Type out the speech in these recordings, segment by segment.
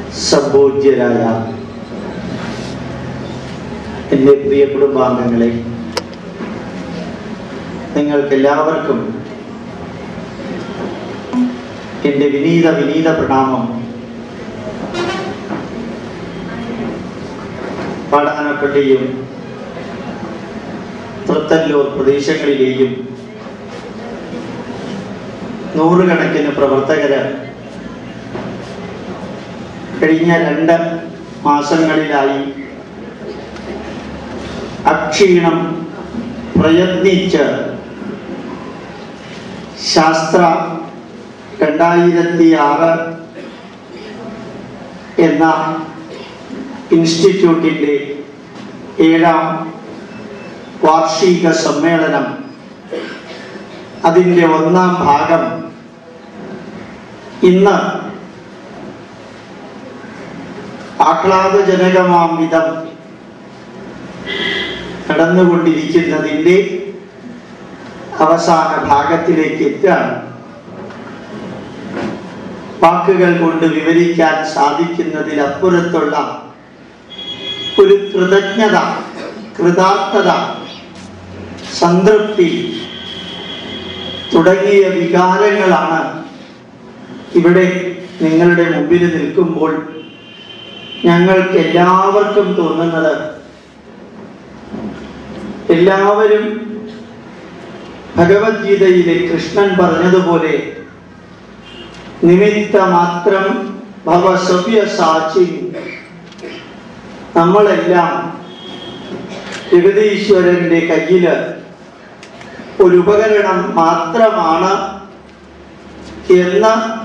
സംപൂജ്യരായ എൻ്റെ പ്രിയ കുടുംബാംഗങ്ങളെ നിങ്ങൾക്ക് എല്ലാവർക്കും എൻ്റെ വിനീത വിനീത പ്രണാമം പാടാനപ്പള്ളിയും തൃത്തല്ലൂർ പ്രദേശങ്ങളിലെയും നൂറുകണക്കിന് പ്രവർത്തകര് കഴിഞ്ഞ രണ്ട് മാസങ്ങളിലായി അക്ഷീണം പ്രയത്നിച്ച് ശാസ്ത്ര രണ്ടായിരത്തി ആറ് എന്ന ഇൻസ്റ്റിറ്റ്യൂട്ടിൻ്റെ ഏഴാം വാർഷിക സമ്മേളനം അതിൻ്റെ ഒന്നാം ഭാഗം ഇന്ന് ആഹ്ലാദജനകമാം വിധം നടന്നുകൊണ്ടിരിക്കുന്നതിൻ്റെ അവസാന ഭാഗത്തിലേക്ക് എത്തുകയാണ് വാക്കുകൾ കൊണ്ട് വിവരിക്കാൻ സാധിക്കുന്നതിലപ്പുറത്തുള്ള ഒരു കൃതജ്ഞത കൃതാർത്ഥത സംതൃപ്തി തുടങ്ങിയ വികാരങ്ങളാണ് ഇവിടെ നിങ്ങളുടെ മുമ്പിൽ നിൽക്കുമ്പോൾ ഞങ്ങൾക്ക് എല്ലാവർക്കും തോന്നുന്നത് എല്ലാവരും ഭഗവത്ഗീതയിലെ കൃഷ്ണൻ പറഞ്ഞതുപോലെ നിമിത്ത മാത്രം ഭവസവ്യ സാക്ഷി നമ്മളെല്ലാം ജഗതീശ്വരന്റെ കയ്യില് ഒരു ഉപകരണം മാത്രമാണ് എന്ന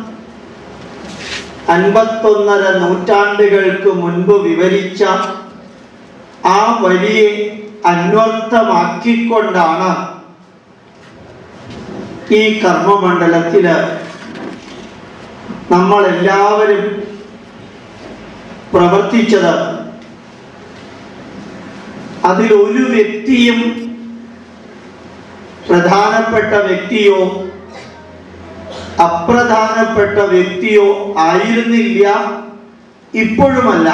അൻപത്തൊന്നര നൂറ്റാണ്ടുകൾക്ക് മുൻപ് വിവരിച്ച ആ വഴിയെ അന്വർത്ഥമാക്കിക്കൊണ്ടാണ് ഈ കർമ്മമണ്ഡലത്തില് നമ്മൾ എല്ലാവരും പ്രവർത്തിച്ചത് അതിൽ ഒരു വ്യക്തിയും പ്രധാനപ്പെട്ട വ്യക്തിയോ അപ്രധാനപ്പെട്ട വ്യക്തിയോ ആയിരുന്നില്ല ഇപ്പോഴുമല്ല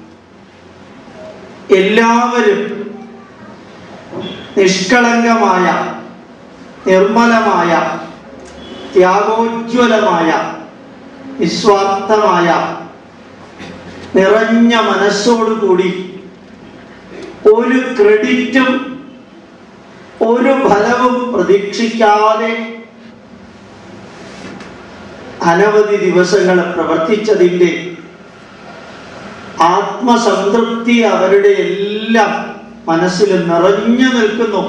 എല്ലാവരും നിഷ്കളങ്കമായ നിർമ്മലമായ ത്യാഗോജ്വലമായ നിസ്വാർത്ഥമായ നിറഞ്ഞ മനസ്സോടുകൂടി ഒരു ക്രെഡിറ്റും ഒരു ഫലവും പ്രതീക്ഷിക്കാതെ അനവധി ദിവസങ്ങൾ പ്രവർത്തിച്ചതിൻ്റെ ആത്മസംതൃപ്തി അവരുടെ എല്ലാം മനസ്സിൽ നിറഞ്ഞു നിൽക്കുന്നു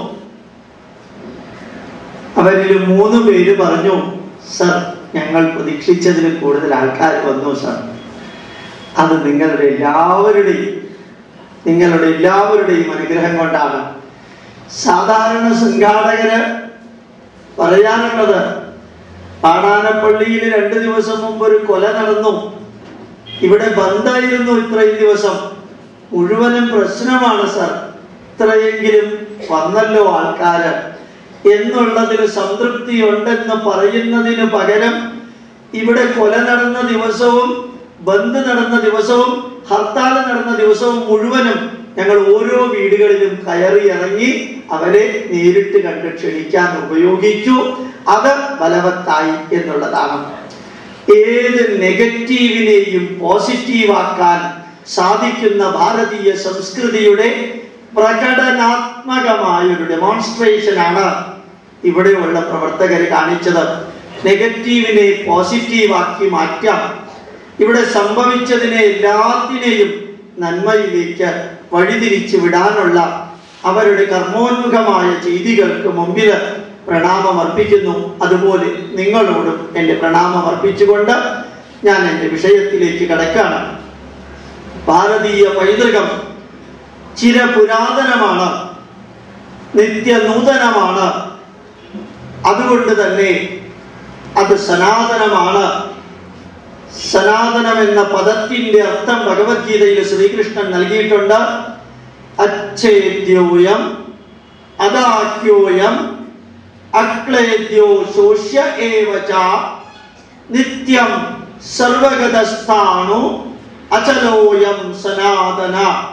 അവരിൽ മൂന്ന് പേര് പറഞ്ഞു സർ ഞങ്ങൾ പ്രതീക്ഷിച്ചതിൽ കൂടുതൽ ആൾക്കാർ വന്നു സർ അത് നിങ്ങളുടെ എല്ലാവരുടെയും നിങ്ങളുടെ എല്ലാവരുടെയും അനുഗ്രഹം കൊണ്ടാണ് സാധാരണ സംഘാടകര് പറയാനുള്ളത് പാടാനപ്പള്ളിയിൽ രണ്ട് ദിവസം മുമ്പ് ഒരു കൊല നടന്നു ഇവിടെ ബന്ധായിരുന്നു ഇത്രയും ദിവസം മുഴുവനും പ്രശ്നമാണ് സർ ഇത്രയെങ്കിലും വന്നല്ലോ ആൾക്കാര് എന്നുള്ളതിൽ സംതൃപ്തി ഉണ്ടെന്ന് പറയുന്നതിന് പകരം ഇവിടെ കൊല നടന്ന ദിവസവും ബന്ദ് നടന്ന ദിവസവും ഹർത്താൽ നടന്ന ദിവസവും മുഴുവനും ഞങ്ങൾ ഓരോ വീടുകളിലും കയറി ഇറങ്ങി അവരെ നേരിട്ട് കണ്ട് ക്ഷണിക്കാൻ ഉപയോഗിച്ചു അത് ഫലവത്തായി എന്നുള്ളതാണ് ഏത് നെഗറ്റീവിനെയും പോസിറ്റീവാക്കാൻ സാധിക്കുന്ന ഭാരതീയ സംസ്കൃതിയുടെ പ്രകടനാത്മകമായ ഒരു ഡെമോൺസ്ട്രേഷൻ ആണ് ഇവിടെയുള്ള പ്രവർത്തകർ കാണിച്ചത് നെഗറ്റീവിനെ പോസിറ്റീവാക്കി മാറ്റാം ഇവിടെ സംഭവിച്ചതിനെ എല്ലാത്തിനെയും നന്മയിലേക്ക് വഴിതിരിച്ചു വിടാനുള്ള അവരുടെ കർമ്മോന്മുഖമായ ചെയ്തികൾക്ക് മുമ്പിൽ പ്രണാമം അർപ്പിക്കുന്നു അതുപോലെ നിങ്ങളോടും എൻ്റെ പ്രണാമം അർപ്പിച്ചുകൊണ്ട് ഞാൻ എൻ്റെ വിഷയത്തിലേക്ക് കടക്കാണ് ഭാരതീയ പൈതൃകം ചിരപുരാതനമാണ് നിത്യനൂതനമാണ് അതുകൊണ്ട് തന്നെ അത് സനാതനമാണ് സനാതനം എന്ന പദത്തിന്റെ അർത്ഥം ഭഗവത്ഗീതയിൽ ശ്രീകൃഷ്ണൻ നൽകിയിട്ടുണ്ട് അച്ഛേദ്യോയം അദാക്യോയം അക്ലേദ്യോ ശോഷ്യ ഏവച നിത്യം സർവഗതസ്ഥാണു അചലോയം സനാതന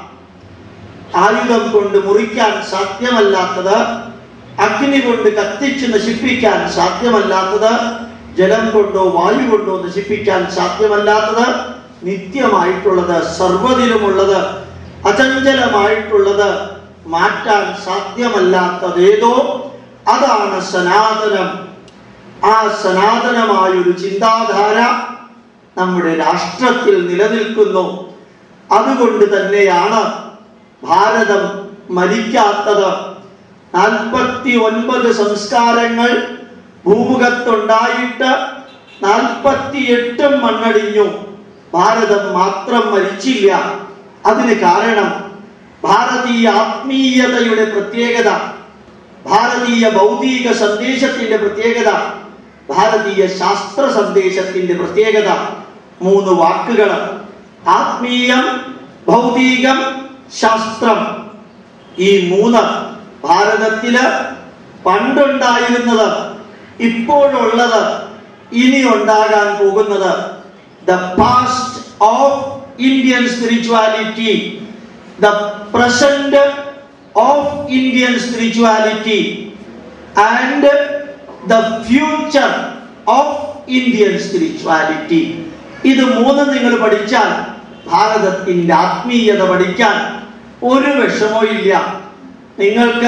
ആയുധം കൊണ്ട് മുറിക്കാൻ സാധ്യമല്ലാത്തത് അഗ്നി കൊണ്ട് കത്തിച്ച് നശിപ്പിക്കാൻ സാധ്യമല്ലാത്തത് ജലം കൊണ്ടോ വായു കൊണ്ടോ നശിപ്പിക്കാൻ സാധ്യമല്ലാത്തത് നിത്യമായിട്ടുള്ളത് സർവ്വതിലുമുള്ളത് അചഞ്ചലമായിട്ടുള്ളത് മാറ്റാൻ സാധ്യമല്ലാത്തതേതോ അതാണ് സനാതനം ആ സനാതനമായൊരു ചിന്താധാര നമ്മുടെ രാഷ്ട്രത്തിൽ നിലനിൽക്കുന്നു അതുകൊണ്ട് തന്നെയാണ് ഭാരതം മരിക്കാത്തത് നാൽപ്പത്തി ഒൻപത് സംസ്കാരങ്ങൾ ഭൂമുഖത്തുണ്ടായിട്ട് നാൽപ്പത്തി എട്ടും മണ്ണടിഞ്ഞു ഭാരതം മാത്രം മരിച്ചില്ല അതിന് കാരണം ഭാരതീയ ആത്മീയതയുടെ പ്രത്യേകത ഭാരതീയ ഭൗതിക സന്ദേശത്തിന്റെ പ്രത്യേകത ഭാരതീയ ശാസ്ത്ര സന്ദേശത്തിന്റെ പ്രത്യേകത മൂന്ന് വാക്കുകൾ ആത്മീയം ഭൗതികം ശാസ്ത്രം ഈ മൂന്ന് ഭാരതത്തില് പണ്ടുണ്ടായിരുന്നത് ഇപ്പോഴുള്ളത് ഇനി ഉണ്ടാകാൻ പോകുന്നത് the past of Indian spirituality the present of Indian spirituality and the future of Indian spirituality ഇത് മൂന്ന് നിങ്ങൾ പഠിച്ചാൽ ഭാരതത്തിന്റെ ആത്മീയത പഠിക്കാൻ ഒരു വിഷമവും ഇല്ല നിങ്ങൾക്ക്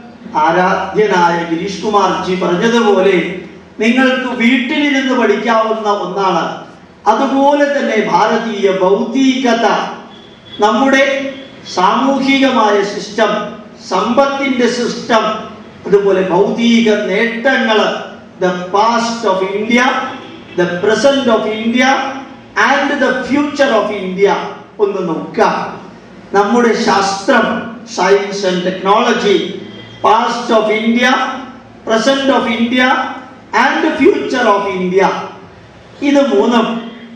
ആരാധ്യനായ ഗിരീഷ് കുമാർ ജി പറഞ്ഞതുപോലെ നിങ്ങൾക്ക് വീട്ടിലിരുന്ന് പഠിക്കാവുന്ന ഒന്നാണ് അതുപോലെ തന്നെ ഭാരതീയ ഭൗതികത നമ്മുടെ സാമൂഹികമായ സിസ്റ്റം സമ്പത്തിന്റെ സിസ്റ്റം അതുപോലെ ഭൗതിക നേട്ടങ്ങൾ the past of India the present of India and the future of India ഒന്ന് നോക്കാം നമ്മുടെ ശാസ്ത്രം science and technology past of India present of India and future of India ഇത് മൂന്നും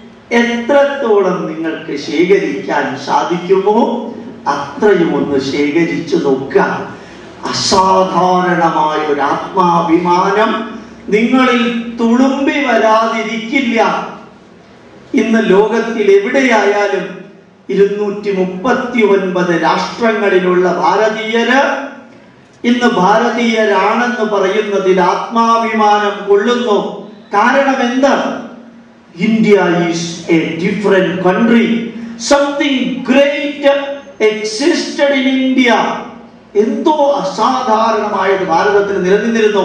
എത്രത്തോളം നിങ്ങൾക്ക് ശേഖരിക്കാൻ സാധിക്കുമോ അത്രയും ഒന്ന് ശേഖരിച്ചു നോക്കുക അസാധാരണമായ ഒരു ആത്മാഭിമാനം നിങ്ങളിൽ തുളുമ്പി വരാതിരിക്കില്ല ഇന്ന് ലോകത്തിൽ എവിടെയായാലും ഇരുന്നൂറ്റി മുപ്പത്തി ഒൻപത് രാഷ്ട്രങ്ങളിലുള്ള ഭാരതീയര് ഇന്ന് ഭാരതീയരാണെന്ന് പറയുന്നതിൽ ആത്മാഭിമാനം കൊള്ളുന്നു കാരണം എന്ത് India is a different country something great existed in India എന്തോ അസാധാരണമായത് ഭാരതത്തിൽ നിലനിന്നിരുന്നു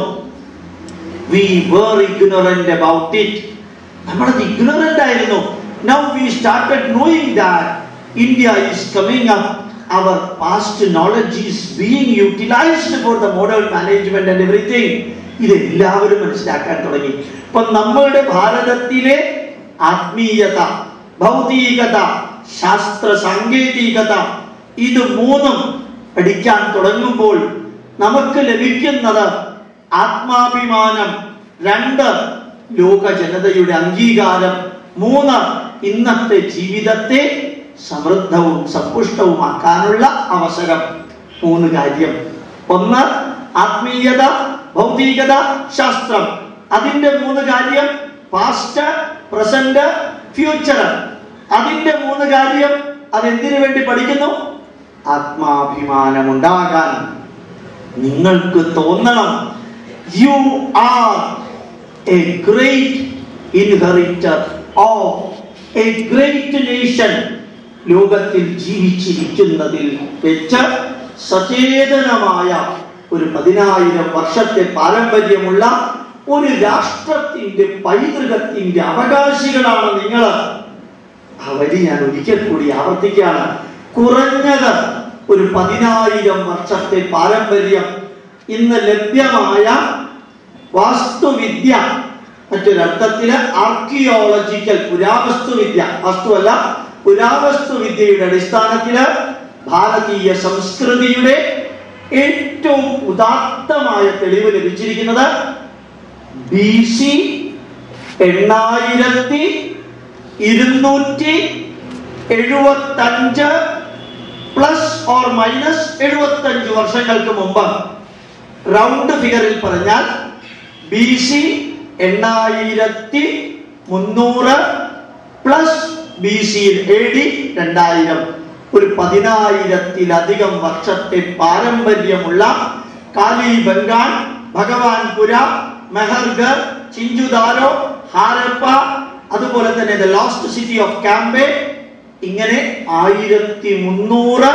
we were ignorant about it നമ്മളത് ഇഗ്നോറന്റ് ആയിരുന്നു now we started knowing that India is coming up our past knowledge is being utilised for the modern management and everything ഇത് എല്ലാവരും മനസ്സിലാക്കാൻ തുടങ്ങി അപ്പൊ നമ്മളുടെ ഭാരതത്തിലെ ആത്മീയത ഭൗതികത ശാസ്ത്ര സാങ്കേതികത ഇത് മൂന്നും പഠിക്കാൻ തുടങ്ങുമ്പോൾ നമുക്ക് ലഭിക്കുന്നത് ആത്മാഭിമാനം രണ്ട് ലോക ജനതയുടെ അംഗീകാരം മൂന്ന് ഇന്നത്തെ ജീവിതത്തെ സമൃദ്ധവും സമ്പുഷ്ടവുമാക്കാനുള്ള അവസരം മൂന്ന് കാര്യം ഒന്ന് ആത്മീയത ഭൗതികത ശാസ്ത്രം അതിന്റെ മൂന്ന് കാര്യം പാസ്റ്റ് പ്രസന്റ് ഫ്യൂച്ചർ അതിന്റെ മൂന്ന് കാര്യം അതെന്തിനു വേണ്ടി പഠിക്കുന്നു ആത്മാഭിമാനം ഉണ്ടാകാൻ നിങ്ങൾക്ക് തോന്നണം you are a great inheritor of a great nation ലോകത്തിൽ ജീവിച്ചിരിക്കുന്നതിൽ വെച്ച് സചേതനമായ ഒരു പതിനായിരം വർഷത്തെ പാരമ്പര്യമുള്ള ഒരു രാഷ്ട്രത്തിന്റെ പൈതൃകത്തിന്റെ അവകാശികളാണ് നിങ്ങൾ ആ വരി ഞാൻ ഒരിക്കൽ കൂടി ആവർത്തിക്കുകയാണ് കുറഞ്ഞത് ഒരു പതിനായിരം വർഷത്തെ പാരമ്പര്യം ഇന്ന് ലഭ്യമായ വാസ്തുവിദ്യ മറ്റൊരർത്ഥത്തില് ആർക്കിയോളജിക്കൽ പുരാവസ്തുവിദ്യ വസ്തുവല്ല പുരാവസ്തുവിദ്യയുടെ അടിസ്ഥാനത്തില് ഭാരതീയ സംസ്കൃതിയുടെ ഏറ്റവും ഉദാത്തമായ തെളിവ് ലഭിച്ചിരിക്കുന്നത് ബി സി എണ്ണായിരത്തി ഇരുന്നൂറ്റി എഴുപത്തഞ്ച് പ്ലസ് ഓർ മൈനസ് എഴുപത്തഞ്ച് വർഷങ്ങൾക്ക് മുമ്പ് റൗണ്ട് ഫിഗറിൽ പറഞ്ഞാൽ ബി സി എണ്ണായിരത്തി മുന്നൂറ് പ്ലസ് ബി സിയിൽ എ ഡി രണ്ടായിരം ഒരു പതിനായിരത്തിലധികം വർഷത്തെ പാരമ്പര്യമുള്ള കാലി ബംഗാൾ ഭഗവാൻപുര മെഹർഗർ ചിഞ്ചുദാരോ ഹാരപ്പ അതുപോലെ തന്നെ the lost city of Cambay ഇങ്ങനെ ആയിരത്തി മുന്നൂറ്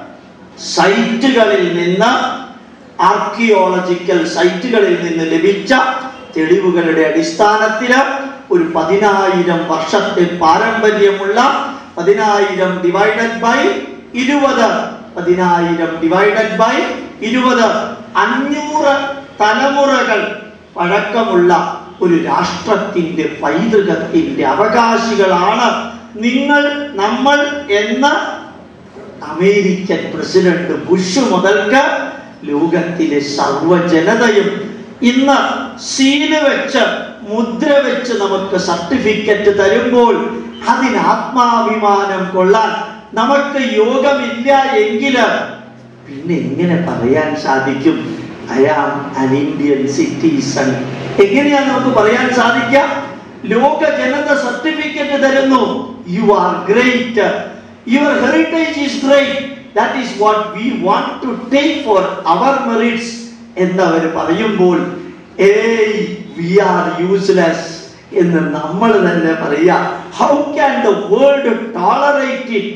സൈറ്റുകളിൽ നിന്ന് ആർക്കിയോളജിക്കൽ സൈറ്റുകളിൽ നിന്ന് ലഭിച്ച തെളിവുകളുടെ അടിസ്ഥാനത്തിൽ ഒരു പതിനായിരം വർഷത്തെ പാരമ്പര്യമുള്ള പതിനായിരം ഡിവൈഡഡ് ബൈ ഇരുപത് പതിനായിരം ഡിവൈഡഡ് ബൈ ഇരുപത് അഞ്ഞൂറ് തലമുറകൾ പഴക്കമുള്ള ഒരു രാഷ്ട്രത്തിന്റെ പൈതൃകത്തിന്റെ അവകാശികളാണ് നിങ്ങൾ നമ്മൾ എന്ന അമേരിക്കൻ പ്രസിഡന്റ് ബുഷ് മുതൽക്ക് ലോകത്തിലെ സർവ്വജനതയും ഇന്ന് സീല് വെച്ച് മുദ്ര വെച്ച് നമുക്ക് സർട്ടിഫിക്കറ്റ് തരുമ്പോൾ അതിന് ആത്മാഭിമാനം കൊള്ളാൻ നമുക്ക് യോഗമില്ല എങ്കില് പിന്നെ എങ്ങനെ പറയാൻ സാധിക്കും ഐ ആം അൻ ഇന്ത്യൻ സിറ്റിസൺ എങ്ങനെയാ നമുക്ക് പറയാൻ സാധിക്കുക ലോക ജനത സർട്ടിഫിക്കറ്റ് തരുന്നു you are great your heritage is great that is what we want to take for our merits എന്നവർ പറയുമ്പോൾ ഏയ് വി ആർ യൂസ്ലെസ് എന്ന് നമ്മൾ തന്നെ പറയാ how can the world tolerate it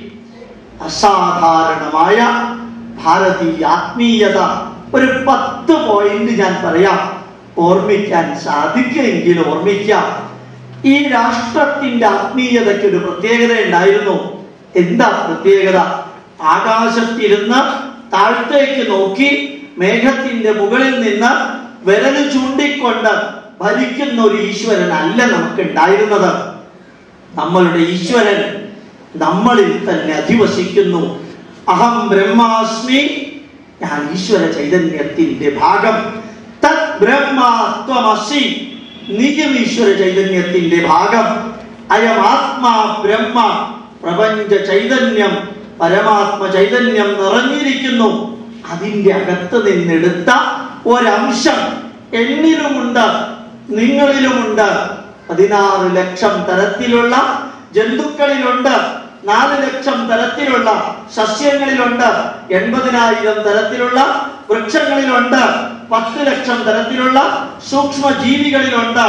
അസാധാരണമായ ഭാരതീയ ആത്മീയത ഒരു പത്ത് പോയിന്റ് ഞാൻ പറയാം ഓർമ്മിക്കാൻ സാധിക്കുമെങ്കിൽ ഓർമ്മിക്കാം ഈ രാഷ്ട്രത്തിന്റെ ആത്മീയതയ്ക്ക് ഒരു പ്രത്യേകത ഉണ്ടായിരുന്നു എന്താ പ്രത്യേകത ആകാശത്തിരുന്ന് താഴത്തേക്ക് നോക്കി മേഘത്തിന്റെ മുകളിൽ നിന്ന് വിരല് ചൂണ്ടിക്കൊണ്ട് ഭരിക്കുന്ന ഒരു ഈശ്വരൻ അല്ല നമുക്ക് ഉണ്ടായിരുന്നത് നമ്മളുടെ ഈശ്വരൻ നമ്മളിൽ തന്നെ അധിവസിക്കുന്നു അഹം ബ്രഹ്മാസ്മി ഞാൻ ഈശ്വര ചൈതന്യത്തിന്റെ ഭാഗം തത് ബ്രഹ്മാത്വമസി നീയും ഈശ്വര ചൈതന്യത്തിന്റെ ഭാഗം അയം ആത്മാ ബ്രഹ്മ പ്രപഞ്ച ചൈതന്യം പരമാത്മ ചൈതന്യം നിറഞ്ഞിരിക്കുന്നു അതിന്റെ അകത്ത് നിന്നെടുത്ത ഒരംശം എന്നിലുമുണ്ട് നിങ്ങളിലുമുണ്ട് പതിനാറ് ലക്ഷം തരത്തിലുള്ള ജന്തുക്കളിലുണ്ട് നാല് ലക്ഷം തരത്തിലുള്ള സസ്യങ്ങളിലുണ്ട് എൺപതിനായിരം തരത്തിലുള്ള വൃക്ഷങ്ങളിലുണ്ട് പത്ത് ലക്ഷം തരത്തിലുള്ള സൂക്ഷ്മ ജീവികളിലുണ്ട്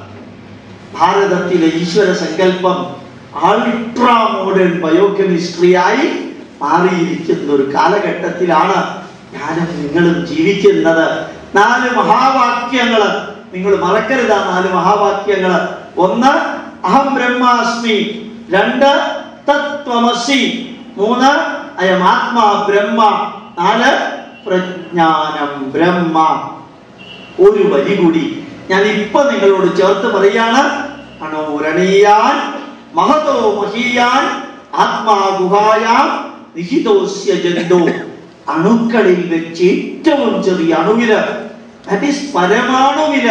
ഭാരതത്തിലെ ഈശ്വര സങ്കല്പം അൾട്രാ മോഡേൺ ബയോകെമിസ്ട്രി ആയി മാറിയിരിക്കുന്ന ഒരു കാലഘട്ടത്തിലാണ് ഞാനും നിങ്ങളും ജീവിക്കുന്നത് നാല് മഹാവാക്യങ്ങള് നിങ്ങൾ മറക്കരുത് ആ നാല് മഹാവാക്യങ്ങള് ഒന്ന് അഹം ബ്രഹ്മാസ്മി രണ്ട് തത്വമസി മൂന്ന് അയം ആത്മാ ബ്രഹ്മ നാല് പ്രജ്ഞാനം ബ്രഹ്മ ഒരു വരി കൂടി ഞാൻ ഇപ്പൊ നിങ്ങളോട് ചേർത്ത് പറയാണ് അണോരണീയാൻ മഹതോ മഹീയാൻ ആത്മാ ഗുഹായാം നിഹിതോസ്യ ജന്തോ അണുക്കളിൽ വെച്ച് ഏറ്റവും ചെറിയ അണുവില് ദാറ്റ് ഈസ് പരമാണുവില്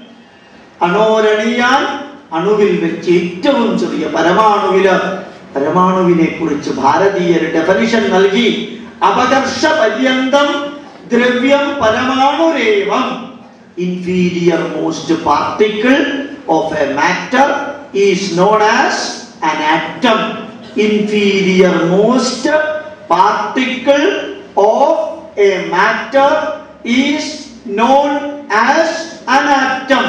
അണോരണീയാൻ അണുവിൽ വെച്ച് ഏറ്റവും ചെറിയ പരമാണുവില് പരമാണുവിനെ കുറിച്ച് ഭാരതീയർ ഡെഫനിഷൻ നൽകി അപകർഷ പര്യന്തം ദ്രവ്യം പരമാണുരേവം inferior most particle of a matter is known as an atom inferior most particle of a matter is known as an atom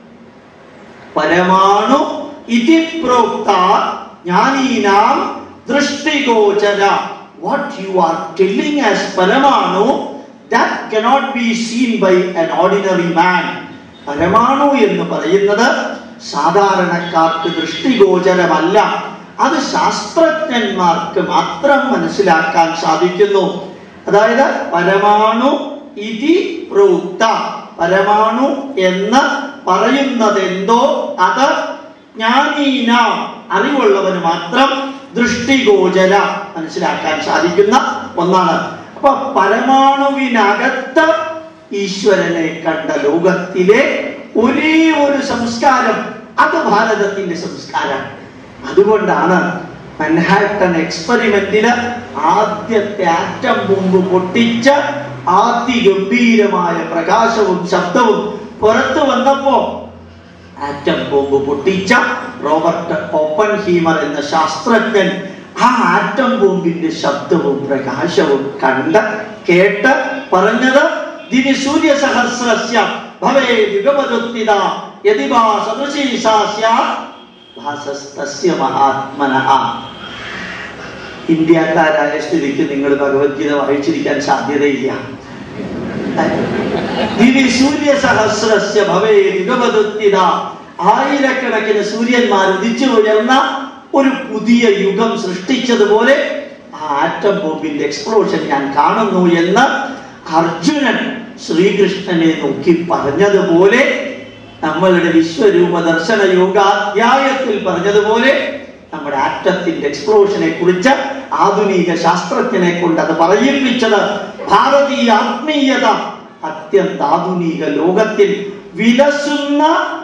പരമാണു ഇതി പ്രോക്ത ജ്ഞാനീനാം ദൃഷ്ടിഗോചര what you are telling us പരമാണു that cannot be seen by an ordinary man പരമാണു എന്ന് പറയുന്നത് സാധാരണക്കാർക്ക് ദൃഷ്ടിഗോചരമല്ല അത് ശാസ്ത്രജ്ഞന്മാർക്ക് മാത്രം മനസ്സിലാക്കാൻ സാധിക്കുന്നു അതായത് പരമാണു ഇതി പ്രോക്ത പരമാണു എന്ന് പറയുന്നത് എന്തോ അത് ജ്ഞാനീന അറിവുള്ളവന് മാത്രം ദൃഷ്ടിഗോചര മനസ്സിലാക്കാൻ സാധിക്കുന്ന ഒന്നാണ് അപ്പൊ പരമാണുവിനകത്ത് ഈശ്വരനെ കണ്ട ലോകത്തിലെ ഒരേ ഒരു സംസ്കാരം അത് ഭാരതത്തിന്റെ സംസ്കാരം അതുകൊണ്ടാണ് മൻഹാട്ടൻ എക്സ്പെരിമെന്റിന് ആദ്യത്തെ ആറ്റം ബോംബ് പൊട്ടിച്ച അതിഗംഭീരമായ പ്രകാശവും ശബ്ദവും പുറത്തു വന്നപ്പോ ആറ്റം ബോംബ് പൊട്ടിച്ച റോബർട്ട് ഓപ്പൺ ഹീമർ എന്ന ശാസ്ത്രജ്ഞൻ ആ ആറ്റം ബോംബിന്റെ ശബ്ദവും പ്രകാശവും കണ്ട് കേട്ട് പറഞ്ഞത് ദിനി സൂര്യ സഹസ്രസ്യ ഭവേ യുഗപതുത്തിത യതിവാ സദൃശീ സാ സ്യാത് ഭാസസ്തസ്യ മഹാത്മനഃ ഇന്ത്യക്കാരായ സ്ഥിതിക്ക് നിങ്ങൾ ഭഗവത്ഗീത വായിച്ചിരിക്കാൻ സാധ്യതയില്ല ദിവി സൂര്യ സഹസ്രസ്യ ഭവേ യുഗപതുത്തിത ആയിരക്കണക്കിന് സൂര്യന്മാർ ഉദിച്ചു ഉയർന്ന ഒരു പുതിയ യുഗം സൃഷ്ടിച്ചതുപോലെ ആ ആറ്റം ബോംബിന്റെ എക്സ്പ്ലോഷൻ ഞാൻ കാണുന്നു എന്ന് അർജുനൻ ശ്രീകൃഷ്ണനെ നോക്കി പറഞ്ഞതുപോലെ നമ്മളുടെ വിശ്വരൂപ ദർശന യോഗാധ്യായത്തിൽ പറഞ്ഞതുപോലെ നമ്മുടെ ആറ്റത്തിന്റെ എക്സ്പ്ലോഷനെ കുറിച്ച് ആധുനിക ശാസ്ത്രജ്ഞനെ കൊണ്ട് അത് പറയിപ്പിച്ചത് ഭാരതീയ ആത്മീയത അത്യന്താധുനിക ലോകത്തിൽ വിലസുന്ന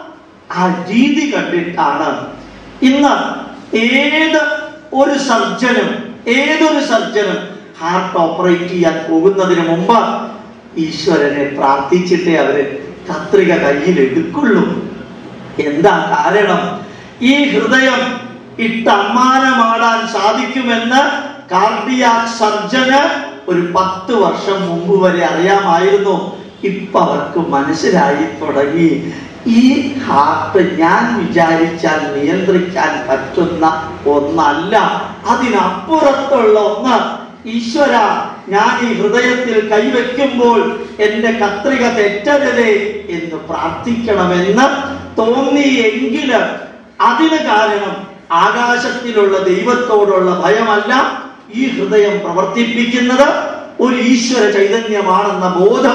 ആ രീതി കണ്ടിട്ടാണ് ഇന്ന് ഏത് ഒരു സർജനും ഏതൊരു സർജനും ഹാർട്ട് ഓപ്പറേറ്റ് ചെയ്യാൻ പോകുന്നതിന് മുമ്പ് ഈശ്വരനെ പ്രാർത്ഥിച്ചിട്ടേ അവര് കത്രിക കയ്യിൽ എടുക്കുള്ളൂ എന്താ കാരണം ഈ ഹൃദയം ഇട്ട് അമ്മാനമാടാൻ സാധിക്കുമെന്ന് കാർഡിയാക് സർജന് ഒരു പത്ത് വർഷം മുമ്പ് വരെ അറിയാമായിരുന്നു ഇപ്പൊ അവർക്ക് മനസ്സിലായി തുടങ്ങി ഈ ഹാർട്ട് ഞാൻ വിചാരിച്ചാൽ നിയന്ത്രിക്കാൻ പറ്റുന്ന ഒന്നല്ല അതിനപ്പുറത്തുള്ള ഒന്ന് ഈശ്വര ഞാൻ ഈ ഹൃദയത്തിൽ കൈവയ്ക്കുമ്പോൾ എന്റെ കത്രിക തെറ്റരുതേ എന്ന് പ്രാർത്ഥിക്കണമെന്ന് തോന്നിയെങ്കിൽ അതിന് കാരണം ആകാശത്തിലുള്ള ദൈവത്തോടുള്ള ഭയമല്ല ഈ ഹൃദയം പ്രവർത്തിപ്പിക്കുന്നത് ഒരു ഈശ്വര ചൈതന്യമാണെന്ന ബോധം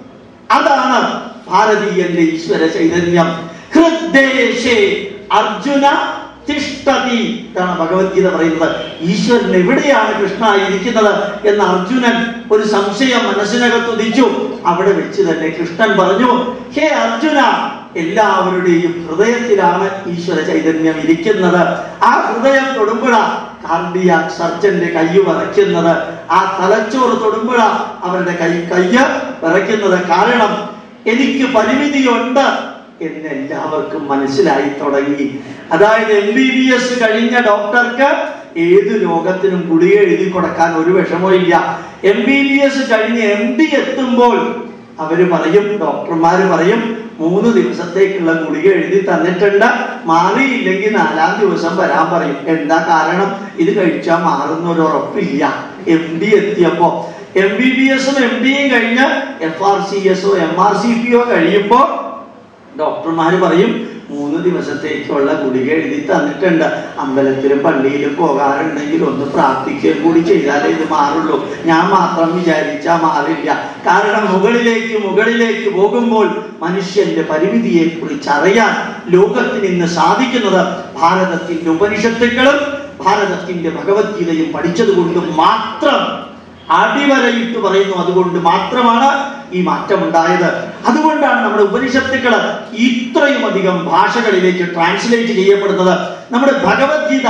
അതാണ് ഭാരതീയന്റെ ഈശ്വര ചൈതന്യം ഹൃദ്ദേശേ അർജുന തിഷ്ടതി ഇതാണ് ഭഗവത്ഗീത പറയുന്നത് ഈശ്വരൻ എവിടെയാണ് കൃഷ്ണ ഇരിക്കുന്നത് എന്ന് അർജുനൻ ഒരു സംശയം മനസ്സിനകത്ത് ഉദിച്ചു അവിടെ വെച്ച് തന്നെ കൃഷ്ണൻ പറഞ്ഞു ഹേ അർജുന എല്ലാവരുടെയും ഹൃദയത്തിലാണ് ഈശ്വര ചൈതന്യം ഇരിക്കുന്നത് ആ ഹൃദയം തൊടുമ്പോഴാ കാർഡിയാക് സർജന്റെ കൈ വിറയ്ക്കുന്നത് ആ തലച്ചോറ് തൊടുമ്പോഴാ അവരുടെ കൈ കയ്യ് വിറയ്ക്കുന്നത് കാരണം എനിക്ക് പരിമിതിയുണ്ട് എന്ന് എല്ലാവർക്കും മനസ്സിലായി തുടങ്ങി അതായത് എം ബി ബി എസ് കഴിഞ്ഞ ഡോക്ടർക്ക് ഏത് രോഗത്തിനും ഗുളിക എഴുതി കൊടുക്കാൻ ഒരു വിഷമവും ഇല്ല എം ബി ബി എസ് കഴിഞ്ഞ് എം ഡി എത്തുമ്പോൾ അവര് പറയും ഡോക്ടർമാര് പറയും മൂന്ന് ദിവസത്തേക്കുള്ള ഗുളിക എഴുതി തന്നിട്ടുണ്ട് മാറിയില്ലെങ്കിൽ നാലാം ദിവസം വരാൻ പറയും എന്താ കാരണം ഇത് കഴിച്ചാൽ മാറുന്ന ഒരു ഉറപ്പില്ല എം ഡി എത്തിയപ്പോ എം ബി ബി എസും എം ഡിയും കഴിഞ്ഞ് എഫ് ആർ സി എസോ എം ആർ സി പിയോ കഴിയുമ്പോ ഡോക്ടർമാര് പറയും മൂന്ന് ദിവസത്തേക്കുള്ള ഗുളിക എഴുതി തന്നിട്ടുണ്ട് അമ്പലത്തിലും പള്ളിയിലും പോകാറുണ്ടെങ്കിൽ ഒന്ന് പ്രാർത്ഥിക്കുകയും കൂടി ചെയ്താലേ ഇത് മാറുള്ളൂ ഞാൻ മാത്രം വിചാരിച്ചാൽ മാറില്ല കാരണം മുകളിലേക്ക് മുകളിലേക്ക് പോകുമ്പോൾ മനുഷ്യന്റെ പരിമിതിയെ കുറിച്ച് അറിയാൻ ലോകത്തിന് ഇന്ന് സാധിക്കുന്നത് ഭാരതത്തിന്റെ ഉപനിഷത്തുക്കളും ഭാരതത്തിന്റെ ഭഗവത്ഗീതയും പഠിച്ചത് കൊണ്ട് മാത്രം അടിവരയിട്ട് പറയുന്നു അതുകൊണ്ട് മാത്രമാണ് ഈ മാറ്റം ഉണ്ടായത് അതുകൊണ്ടാണ് നമ്മുടെ ഉപനിഷത്തുക്കൾ ഇത്രയും അധികം ഭാഷകളിലേക്ക് ട്രാൻസ്ലേറ്റ് ചെയ്യപ്പെടുന്നത് നമ്മുടെ ഭഗവത്ഗീത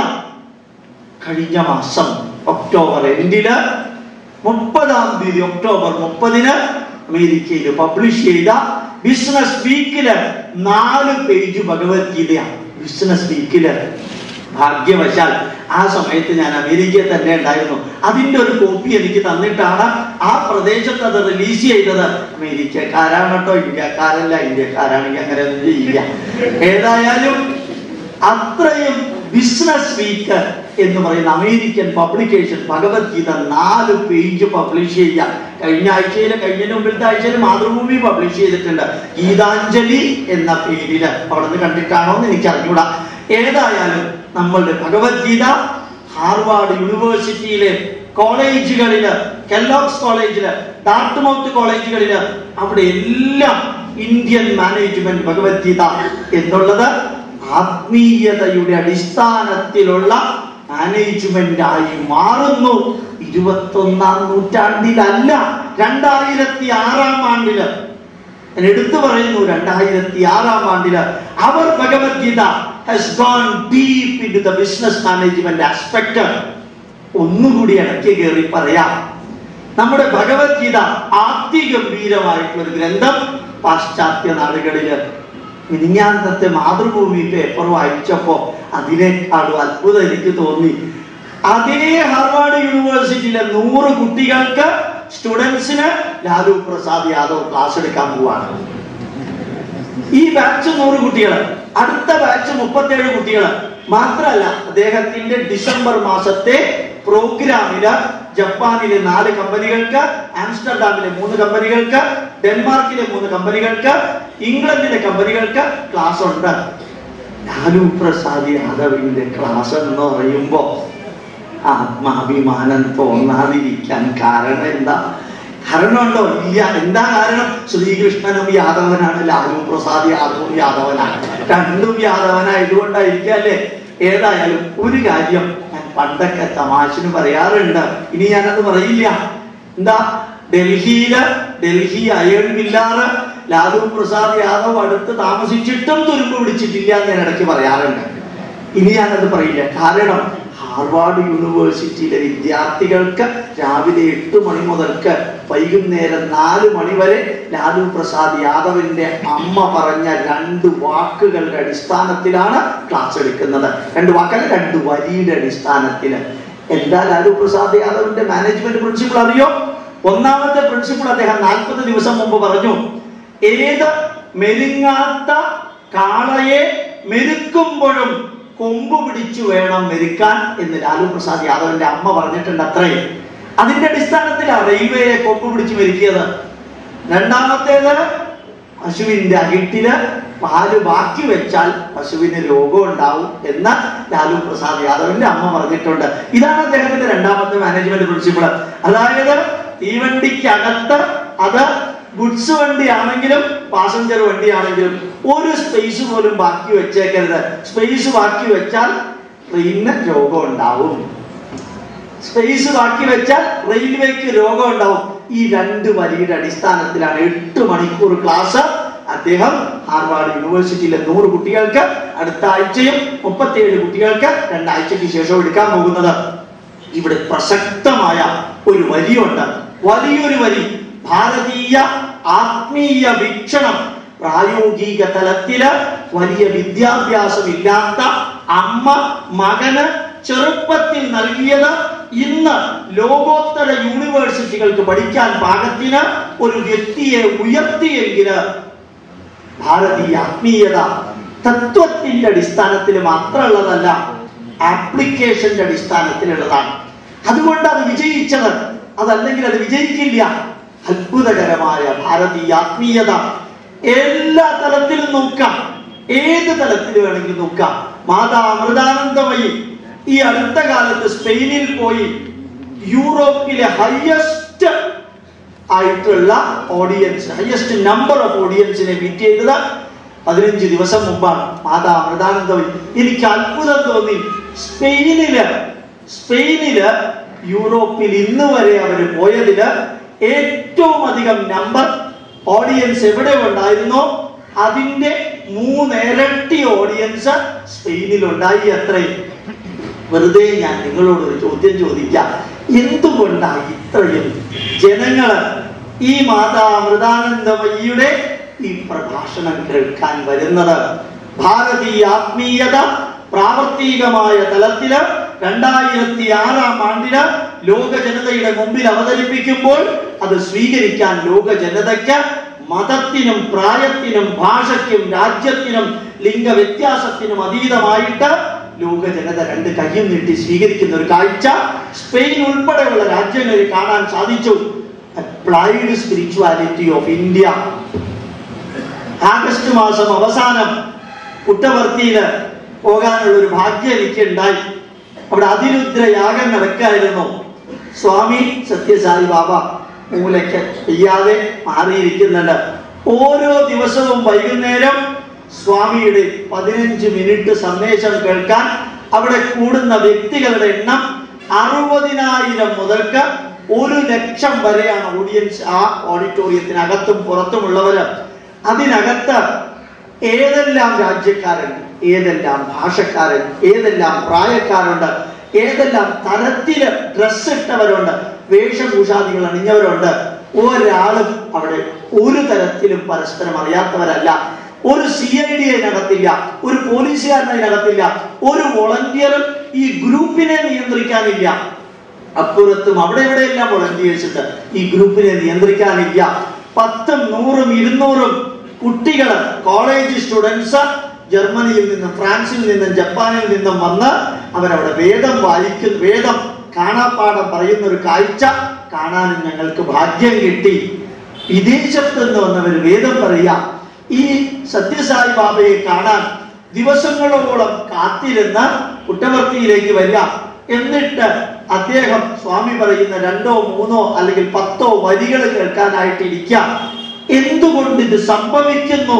കഴിഞ്ഞ മാസം ഒക്ടോബർ എൻഡില് മുപ്പതാം തീയതി ഒക്ടോബർ മുപ്പതിന് അമേരിക്കയിൽ പബ്ലിഷ് ചെയ്ത ബിസിനസ് വീക്കില് നാല് പേജ് ഭഗവത്ഗീതയാണ് ബിസിനസ് വീക്കില് ഭാഗ്യവശാൽ ആ സമയത്ത് ഞാൻ അമേരിക്കയിൽ തന്നെ ഉണ്ടായിരുന്നു അതിന്റെ ഒരു കോപ്പി എനിക്ക് തന്നിട്ടാണ് ആ പ്രദേശത്ത് അത് റിലീസ് ചെയ്തത് അമേരിക്കക്കാരാണ് കേട്ടോ ഇന്ത്യക്കാരല്ല ഇന്ത്യക്കാരാണെങ്കിൽ അങ്ങനെ ഒന്നും ചെയ്യില്ല ഏതായാലും അത്രയും ബിസിനസ് വീക്ക് എന്ന് പറയുന്ന അമേരിക്കൻ പബ്ലിക്കേഷൻ ഭഗവത്ഗീത നാല് പേജ് പബ്ലിഷ് ചെയ്യാം കഴിഞ്ഞ ആഴ്ചയിൽ കഴിഞ്ഞ മുമ്പിലത്തെ ആഴ്ചയിൽ മാതൃഭൂമി പബ്ലിഷ് ചെയ്തിട്ടുണ്ട് ഗീതാഞ്ജലി എന്ന പേരില് അവിടെ നിന്ന് കണ്ടിട്ടാണോ എന്ന് എനിക്ക് അറിഞ്ഞൂടാ ഏതായാലും നമ്മളുടെ ഭഗവത്ഗീത ഹാർവാർഡ് യൂണിവേഴ്സിറ്റിയിലെ കോളേജുകളില് കെല്ലോക്സ് കോളേജില് ഡാർട്ട്മൗത്ത് കോളേജുകളില് അവിടെ എല്ലാം ഇന്ത്യൻ മാനേജ്മെന്റ് ഭഗവത്ഗീത എന്നുള്ളത് ആത്മീയതയുടെ അടിസ്ഥാനത്തിലുള്ള മാനേജ്മെന്റ് ആയി മാറുന്നു ഇരുപത്തൊന്നാം നൂറ്റാണ്ടിലല്ല രണ്ടായിരത്തി ആറാം ആണ്ടില് ഞാൻ എടുത്തു പറയുന്നു രണ്ടായിരത്തി ആറാം ആണ്ടില് അവർ Bhagavad Gita has gone deep in the business management aspect ഒന്നുകൂടി ഇടയ്ക്ക് കയറി പറയാം നമ്മുടെ ഭഗവത്ഗീത അതിഗംഭീരമായിട്ടുള്ള ഒരു ഗ്രന്ഥം പാശ്ചാത്യ നാടുകളില് മിനിഞ്ഞാന്തത്തെ മാതൃഭൂമി പേപ്പർ വായിച്ചപ്പോ അതിനേക്കാളും അത്ഭുതം എനിക്ക് തോന്നി അതേ ഹാർവാർഡ് യൂണിവേഴ്സിറ്റിയിലെ നൂറ് കുട്ടികൾക്ക് സ്റ്റുഡൻസിന് ലാലു പ്രസാദ് യാദവ് ക്ലാസ് എടുക്കാൻ പോവാണ് ഈ ബാച്ച് നൂറ് കുട്ടികൾ അടുത്ത ബാച്ച് മുപ്പത്തേഴ് കുട്ടികൾ മാത്രമല്ല അദ്ദേഹത്തിന്റെ ഡിസംബർ മാസത്തെ പ്രോഗ്രാമില് ജപ്പാനിലെ നാല് കമ്പനികൾക്ക് ആംസ്റ്റർഡാമിലെ മൂന്ന് കമ്പനികൾക്ക് ഡെൻമാർക്കിലെ മൂന്ന് കമ്പനികൾക്ക് ഇംഗ്ലണ്ടിലെ കമ്പനികൾക്ക് ക്ലാസ് ഉണ്ട് ലാലു പ്രസാദ് യാദവിന്റെ ക്ലാസ് എന്ന് പറയുമ്പോ ആത്മാഭിമാനം തോന്നാതിരിക്കാൻ കാരണം എന്താ കാരണമുണ്ടോ ഇല്ല എന്താ കാരണം ശ്രീകൃഷ്ണനും യാദവനാണ് ലാലു പ്രസാദ് യാദവും യാദവനാണ് രണ്ടും യാദവനായതുകൊണ്ടായിരിക്കും അല്ലേ ഏതായാലും ഒരു കാര്യം ഞാൻ പണ്ടൊക്കെ തമാശന് പറയാറുണ്ട് ഇനി ഞാനത് പറയില്ല എന്താ ഡൽഹിയില് ഡൽഹി അയൺ മില്ലാറ് ലാലു പ്രസാദ് യാദവ് അടുത്ത് താമസിച്ചിട്ടും തുരുമ്പ് പിടിച്ചിട്ടില്ല എന്ന് ഞാൻ ഇടയ്ക്ക് പറയാറുണ്ട് ഇനി ഞാനത് പറയില്ല കാരണം ഹാർവാർഡ് യൂണിവേഴ്സിറ്റിയിലെ വിദ്യാർത്ഥികൾക്ക് രാവിലെ എട്ട് മണി മുതൽക്ക് വൈകുന്നേരം നാല് മണി വരെ ലാലു പ്രസാദ് യാദവിന്റെ അമ്മ പറഞ്ഞ രണ്ട് വാക്കുകളുടെ അടിസ്ഥാനത്തിലാണ് ക്ലാസ് എടുക്കുന്നത് രണ്ട് വാക്കല്ല രണ്ട് വരിയുടെ അടിസ്ഥാനത്തില് എന്താ ലാലു പ്രസാദ് യാദവിന്റെ മാനേജ്മെന്റ് പ്രിൻസിപ്പിൾ അറിയോ ഒന്നാമത്തെ പ്രിൻസിപ്പിൾ അദ്ദേഹം നാൽപ്പത് ദിവസം മുമ്പ് പറഞ്ഞു ഏത് മെരുങ്ങാത്ത കാളയെ മെരുക്കുമ്പോഴും കൊമ്പ് പിടിച്ചു വേണം മെരുക്കാൻ എന്ന് ലാലു പ്രസാദ് യാദവിന്റെ അമ്മ പറഞ്ഞിട്ടുണ്ട് അത്രേ അതിന്റെ അടിസ്ഥാനത്തിലാണ് റെയിൽവേയെ കൊമ്പ് പിടിച്ച് മെരുക്കിയത് രണ്ടാമത്തേത് പശുവിന്റെ അകിട്ടില് പാല് ബാക്കി വെച്ചാൽ പശുവിന് രോഗം ഉണ്ടാവും എന്ന് ലാലു പ്രസാദ് യാദവിന്റെ അമ്മ പറഞ്ഞിട്ടുണ്ട് ഇതാണ് അദ്ദേഹത്തിന്റെ രണ്ടാമത്തെ മാനേജ്മെന്റ് പ്രിൻസിപ്പിൾ അതായത് തീവണ്ടിക്കകത്ത് അത് ഗുഡ്സ് വണ്ടിയാണെങ്കിലും പാസഞ്ചർ വണ്ടിയാണെങ്കിലും ഒരു സ്പേസ് പോലും ബാക്കി വെച്ചേക്കരുത് സ്പേസ് ബാക്കി വെച്ചാൽ ട്രെയിനിന് രോഗം ഉണ്ടാവും സ്പേസ് ബാക്കി വെച്ചാൽ റെയിൽവേക്ക് രോഗം ഉണ്ടാവും ഈ രണ്ട് വരിയുടെ അടിസ്ഥാനത്തിലാണ് എട്ട് മണിക്കൂർ ക്ലാസ് അദ്ദേഹം ഹാർവാർഡ് യൂണിവേഴ്സിറ്റിയിലെ നൂറ് കുട്ടികൾക്ക് അടുത്ത ആഴ്ചയും മുപ്പത്തിയേഴ് കുട്ടികൾക്ക് രണ്ടാഴ്ചയ്ക്ക് ശേഷം എടുക്കാൻ പോകുന്നത് ഇവിടെ പ്രസക്തമായ ഒരു വരിയുണ്ട് വലിയൊരു വരി ഭാരതീയ ആത്മീയ വീക്ഷണം പ്രായോഗിക തലത്തില് വലിയ വിദ്യാഭ്യാസമില്ലാത്ത അമ്മ മകന് ചെറുപ്പത്തിൽ നൽകിയത് ഇന്ന് ലോകോത്തര യൂണിവേഴ്സിറ്റികൾക്ക് പഠിക്കാൻ പാകത്തിന് ഒരു വ്യക്തിയെ ഉയർത്തിയെങ്കില് ഭാരതീയ ആത്മീയത തത്വത്തിന്റെ അടിസ്ഥാനത്തിൽ മാത്രമുള്ളതല്ല ആപ്ലിക്കേഷന്റെ അടിസ്ഥാനത്തിലുള്ളതാണ് അതുകൊണ്ട് അത് വിജയിച്ചത് അതല്ലെങ്കിൽ അത് വിജയിക്കില്ല അത്ഭുതകരമായ ഭാരതീയ ആത്മീയത എല്ലാ തലത്തിലും നോക്കാം ഏത് തലത്തിൽ വേണമെങ്കിലും നോക്കാം മാതാ അമൃതാനന്ദമയി ഈ അടുത്ത കാലത്ത് സ്പെയിനിൽ പോയി യൂറോപ്പിലെ ഹയസ്റ്റ് ആയിട്ടുള്ള ഓഡിയൻസ് ഹയസ്റ്റ് നമ്പർ ഓഫ് ഓഡിയൻസിനെ മീറ്റ് ചെയ്തത് പതിനഞ്ച് ദിവസം മുമ്പാണ് മാതാ അമൃതാനന്ദമയി എനിക്ക് അത്ഭുതം തോന്നി സ്പെയിനില് സ്പെയിനില് യൂറോപ്പിൽ ഇന്ന് വരെ അവർ പോയതില് ഏറ്റവും അധികം നമ്പർ ഓഡിയൻസ് എവിടെ ഉണ്ടായിരുന്നോ അതിന്റെ മൂന്നിരട്ടി ഓഡിയൻസ് സ്പെയിനിൽ ഉണ്ടായി അത്രയും വെറുതെ ഞാൻ നിങ്ങളോട് ഒരു ചോദ്യം ചോദിക്കാം എന്തുകൊണ്ടാണ് ഇത്രയും ജനങ്ങള് ഈ മാതാ അമൃതാനന്ദമയിയുടെ ഈ പ്രഭാഷണം കേൾക്കാൻ വരുന്നത് ഭാരതീയ ആത്മീയത പ്രാവർത്തികമായ തലത്തില് രണ്ടായിരത്തി ആറാം ആണ്ടില് ലോക ജനതയുടെ മുമ്പിൽ അവതരിപ്പിക്കുമ്പോൾ അത് സ്വീകരിക്കാൻ ലോക ജനതയ്ക്ക് മതത്തിനും പ്രായത്തിനും ഭാഷയ്ക്കും രാജ്യത്തിനും ലിംഗ വ്യത്യാസത്തിനും അതീതമായിട്ട് ലോക ജനത രണ്ട് കയ്യും നീട്ടി സ്വീകരിക്കുന്ന ഒരു കാഴ്ച സ്പെയിൻ ഉൾപ്പെടെയുള്ള രാജ്യങ്ങളിൽ കാണാൻ സാധിച്ചു applied spirituality of India August മാസം അവസാനം പുട്ടവർത്തിയില് പോകാനുള്ള ഒരു ഭാഗ്യം എനിക്ക് ഉണ്ടായി അവിടെ അതിരുദ്ര യാഗം നടക്കായിരുന്നു സ്വാമി സത്യസായി ബാബ മൂലയ്ക്ക് ചെയ്യാതെ മാറിയിരിക്കുന്നുണ്ട് ഓരോ ദിവസവും വൈകുന്നേരം സ്വാമിയുടെ പതിനഞ്ച് മിനിറ്റ് സന്ദേശം കേൾക്കാൻ അവിടെ കൂടുന്ന വ്യക്തികളുടെ എണ്ണം അറുപതിനായിരം മുതൽക്ക് ഒരു ലക്ഷം വരെയാണ് ഓഡിയൻസ് ആ ഓഡിറ്റോറിയത്തിനകത്തും പുറത്തുമുള്ളവര് അതിനകത്ത് ഏതെല്ലാം രാജ്യക്കാരുണ്ട് ഏതെല്ലാം ഭാഷക്കാരൻ ഏതെല്ലാം പ്രായക്കാരുണ്ട് ഏതെല്ലാം തരത്തില് ഡ്രസ് ഇട്ടവരുണ്ട് വേഷഭൂഷാദികൾ അണിഞ്ഞവരുണ്ട് ഒരാളും അവിടെ ഒരു തരത്തിലും പരസ്പരം അറിയാത്തവരല്ല ഒരു സി ഐ ഡി അതിനകത്തില്ല ഒരു പോലീസുകാരൻ അതിനകത്തില്ല ഒരു വോളണ്ടിയറും ഈ ഗ്രൂപ്പിനെ നിയന്ത്രിക്കാനില്ല അപ്പുറത്തും അവിടെ എവിടെയെല്ലാം വോളണ്ടിയേഴ്സ് ഉണ്ട് ഈ ഗ്രൂപ്പിനെ നിയന്ത്രിക്കാനില്ല പത്തും നൂറും ഇരുന്നൂറും കുട്ടികൾ കോളേജ് സ്റ്റുഡൻസ് ജർമ്മനിയിൽ നിന്നും ഫ്രാൻസിൽ നിന്നും ജപ്പാനിൽ നിന്നും വന്ന് അവരവിടെ വേദം വായിക്കുന്ന വേദം കാണാപ്പാടം പറയുന്ന ഒരു കാഴ്ച കാണാനും ഞങ്ങൾക്ക് ഭാഗ്യം കിട്ടി വിദേശത്ത് നിന്ന് വന്നവർ വേദം പറയുക ഈ സത്യസായി ബാബയെ കാണാൻ ദിവസങ്ങളോളം കാത്തിരുന്ന് കുറ്റവർത്തിയിലേക്ക് വരിക എന്നിട്ട് അദ്ദേഹം സ്വാമി പറയുന്ന രണ്ടോ മൂന്നോ അല്ലെങ്കിൽ പത്തോ വരികൾ കേൾക്കാനായിട്ട് ഇരിക്കുക എന്തുകൊണ്ട് ഇത് സംഭവിക്കുന്നു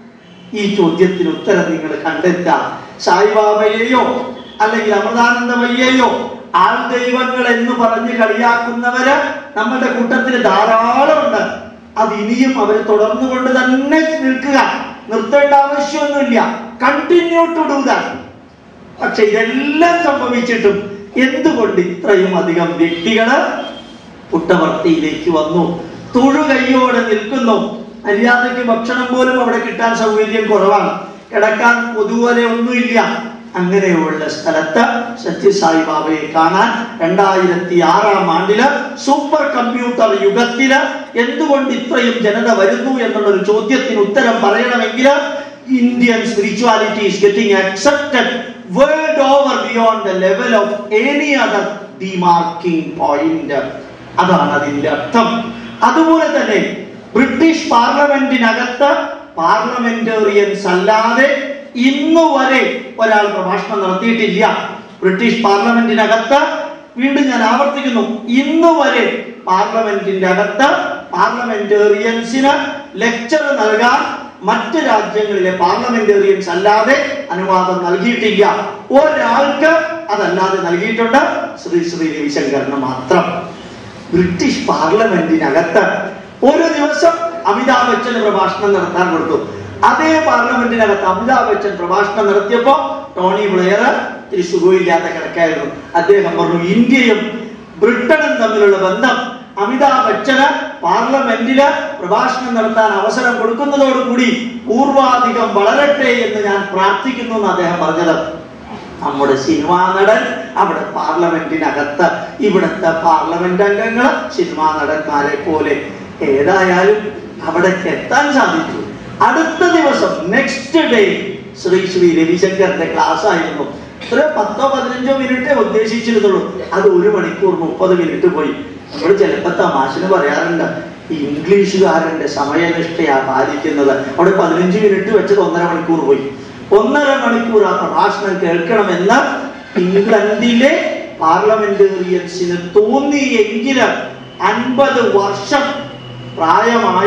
ഈ ചോദ്യത്തിന് ഉത്തരം നിങ്ങൾ കണ്ടെത്താം സായിബാബയെയോ അല്ലെങ്കിൽ അമൃതാനന്ദമയ്യെയോ ആൾ ദൈവങ്ങൾ എന്ന് പറഞ്ഞ് കളിയാക്കുന്നവര് നമ്മുടെ കൂട്ടത്തിൽ ധാരാളമുണ്ട് അത് ഇനിയും അവർ തുടർന്നുകൊണ്ട് തന്നെ നിൽക്കുക നിർത്തേണ്ട ആവശ്യമൊന്നുമില്ല കണ്ടിന്യൂ ടു ഡു ദാറ്റ് പക്ഷെ ഇതെല്ലാം സംഭവിച്ചിട്ടും എന്തുകൊണ്ട് ഇത്രയും അധികം വ്യക്തികള് പുട്ടവർത്തിയിലേക്ക് വന്നു തൊഴുകൈയോടെ നിൽക്കുന്നു മര്യാദയ്ക്ക് ഭക്ഷണം പോലും അവിടെ കിട്ടാൻ സൗകര്യം കുറവാണ് കിടക്കാൻ പൊതുപോലെ ഒന്നുമില്ല അങ്ങനെയുള്ള സ്ഥലത്ത് സത്യസായി ബാബയെ കാണാൻ രണ്ടായിരത്തി ആറാം ആണ്ടില് സൂപ്പർ കമ്പ്യൂട്ടർ യുഗത്തില് എന്തുകൊണ്ട് ഇത്രയും ജനത വരുന്നു എന്നുള്ള ഒരു ചോദ്യത്തിന് ഉത്തരം പറയണമെങ്കിൽ Indian spirituality is getting accepted world over beyond the level of any other demarking point അതാണ് അതിന്റെ അർത്ഥം അതുപോലെ തന്നെ ബ്രിട്ടീഷ് പാർലമെന്റിനകത്ത് പാർലമെന്റേറിയൻസ് അല്ലാതെ ഇന്നു വരെ ഒരാൾ പ്രഭാഷണം നടത്തിയിട്ടില്ല ബ്രിട്ടീഷ് പാർലമെന്റിനകത്ത് വീണ്ടും ഞാൻ ആവർത്തിക്കുന്നു ഇന്നു വരെ പാർലമെന്റിന്റെ അകത്ത് പാർലമെന്റേറിയൻസിന് ലെക്ചർ നൽകാൻ മറ്റ് രാജ്യങ്ങളിലെ പാർലമെന്റേറിയൻസ് അല്ലാതെ അനുവാദം നൽകിയിട്ടില്ല ഒരാൾക്ക് അതല്ലാതെ നൽകിയിട്ടുണ്ട് ശ്രീ ശ്രീ രവിശങ്കറിന് മാത്രം ബ്രിട്ടീഷ് പാർലമെന്റിനകത്ത് ഒരു ദിവസം അമിതാഭ് ബച്ചന് പ്രഭാഷണം നടത്താൻ കൊടുത്തു അതേ പാർലമെന്റിനകത്ത് അമിതാഭ് ബച്ചൻ പ്രഭാഷണം നടത്തിയപ്പോ ടോണി ബ്ലെയർ ഇത്തിരി സുഖമില്ലാത്ത കിടക്കായിരുന്നു അദ്ദേഹം പറഞ്ഞു ഇന്ത്യയും ബ്രിട്ടനും തമ്മിലുള്ള ബന്ധം അമിതാഭ് ബച്ചന് പാർലമെന്റില് പ്രഭാഷണം നടത്താൻ അവസരം കൊടുക്കുന്നതോടുകൂടി പൂർവാധികം വളരട്ടെ എന്ന് ഞാൻ പ്രാർത്ഥിക്കുന്നു എന്ന് അദ്ദേഹം പറഞ്ഞത് നമ്മുടെ സിനിമാ നടൻ അവിടെ പാർലമെന്റിനകത്ത് ഇവിടുത്തെ പാർലമെന്റ് അംഗങ്ങൾ സിനിമാ നടന്മാരെ പോലെ ഏതായാലും അവിടേക്ക് എത്താൻ സാധിച്ചു അടുത്ത ദിവസം നെക്സ്റ്റ് ഡേ ശ്രീ ശ്രീ രവിശങ്കറിന്റെ ക്ലാസ് ആയിരുന്നു ഇത്ര പത്തോ പതിനഞ്ചോ മിനിറ്റേ ഉദ്ദേശിച്ചിരുന്നുള്ളൂ അത് ഒരു മണിക്കൂർ മുപ്പത് മിനിറ്റ് പോയി നമ്മൾ ചിലപ്പോ തമാശന് പറയാറുണ്ട് ഈ ഇംഗ്ലീഷുകാരന്റെ സമയനിഷ്ഠയാ പാലിക്കുന്നത് അവിടെ പതിനഞ്ച് മിനിറ്റ് വെച്ചത് ഒന്നര മണിക്കൂർ പോയി ഒന്നര മണിക്കൂർ ആ പ്രഭാഷണം കേൾക്കണമെന്ന് ഇംഗ്ലണ്ടിലെ പാർലമെന്റേറിയൻസിന് തോന്നിയെങ്കിലും അൻപത് വർഷം പ്രായമായ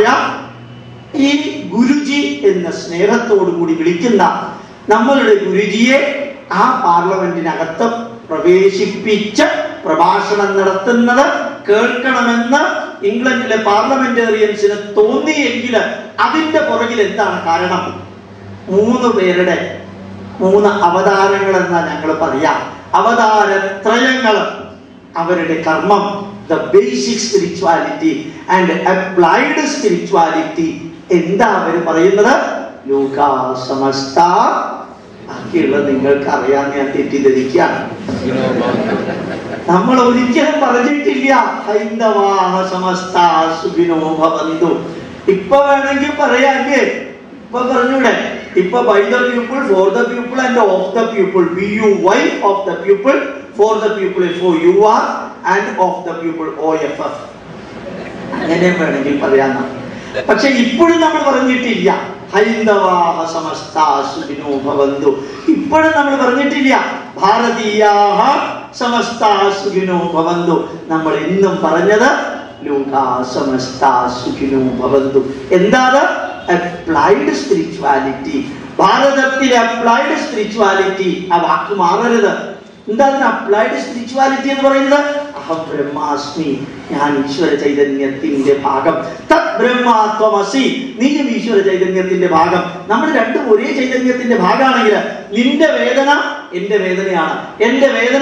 ഈ ഗുരുജി എന്ന സ്നേഹത്തോടു കൂടി വിളിക്കുന്ന നമ്മളുടെ ഗുരുജിയെ ആ പാർലമെന്റിനകത്ത് പ്രവേശിപ്പിച്ച് പ്രഭാഷണം നടത്തുന്നത് കേൾക്കണമെന്ന് ഇംഗ്ലണ്ടിലെ പാർലമെന്റേറിയൻസിന് തോന്നിയെങ്കിൽ അതിന്റെ പുറകിൽ എന്താണ് കാരണം മൂന്ന് പേരുടെ മൂന്ന് അവതാരങ്ങൾ എന്നാ ഞങ്ങൾ പറയാം അവതാരത്രയങ്ങൾ അവരുടെ കർമ്മം the basic spirituality and applied spirituality എന്താ അവർ പറയുന്നത് ലോകാ സമസ്ത ബാക്കിയുള്ളത് നിങ്ങൾക്ക് അറിയാൻ ഞാൻ തെറ്റിദ്ധരിക്കുകയാണ് നമ്മൾ ഒരിക്കലും പറഞ്ഞിട്ടില്ല ഹൈന്ദവാഹ സമസ്ത സുഖിനോ ഭവന്തു ഇപ്പൊ വേണമെങ്കിൽ പറയാല്ലേ ഇപ്പൊ പറഞ്ഞൂടെ ഇപ്പൊ by the people for the people and of the people B U Y of the people for the people for U R and of the people O F F അങ്ങനെ വേണമെങ്കിൽ പറയാന്നാണ് പക്ഷെ ഇപ്പോഴും നമ്മൾ പറഞ്ഞിട്ടില്ല ഹൈന്ദവാഹ സമസ്ത സുഖിനോ ഭവന്തു ഇപ്പോഴും നമ്മൾ പറഞ്ഞിട്ടില്ല ഭാരതീയാഹ സമസ്ത സുഖിനോ ഭവന്തു നമ്മൾ ഇന്നും പറഞ്ഞത് ലോകാ സമസ്ത സുഖിനോ ഭവന്തു എന്താണ് അപ്ലൈഡ് സ്പിരിച്വാലിറ്റി ഭാരതത്തിലെ അപ്ലൈഡ് സ്പിരിച്വാലിറ്റി ആ വാക്ക് മാറരുത് എന്താണ് അപ്ലൈഡ് സ്പിരിച്വാലിറ്റി എന്ന് പറയുന്നത് അഹം ബ്രഹ്മാസ്മി ഞാൻ ഈശ്വര ചൈതന്യത്തിന്റെ ഭാഗം തത് ബ്രഹ്മാത്വമസി നീയും ഈശ്വര ചൈതന്യത്തിന്റെ ഭാഗം നമ്മൾ രണ്ടും ഒരേ ചൈതന്യത്തിന്റെ ഭാഗമാണെങ്കിൽ നിന്റെ വേദന എന്റെ വേദനയാണ് എന്റെ വേദന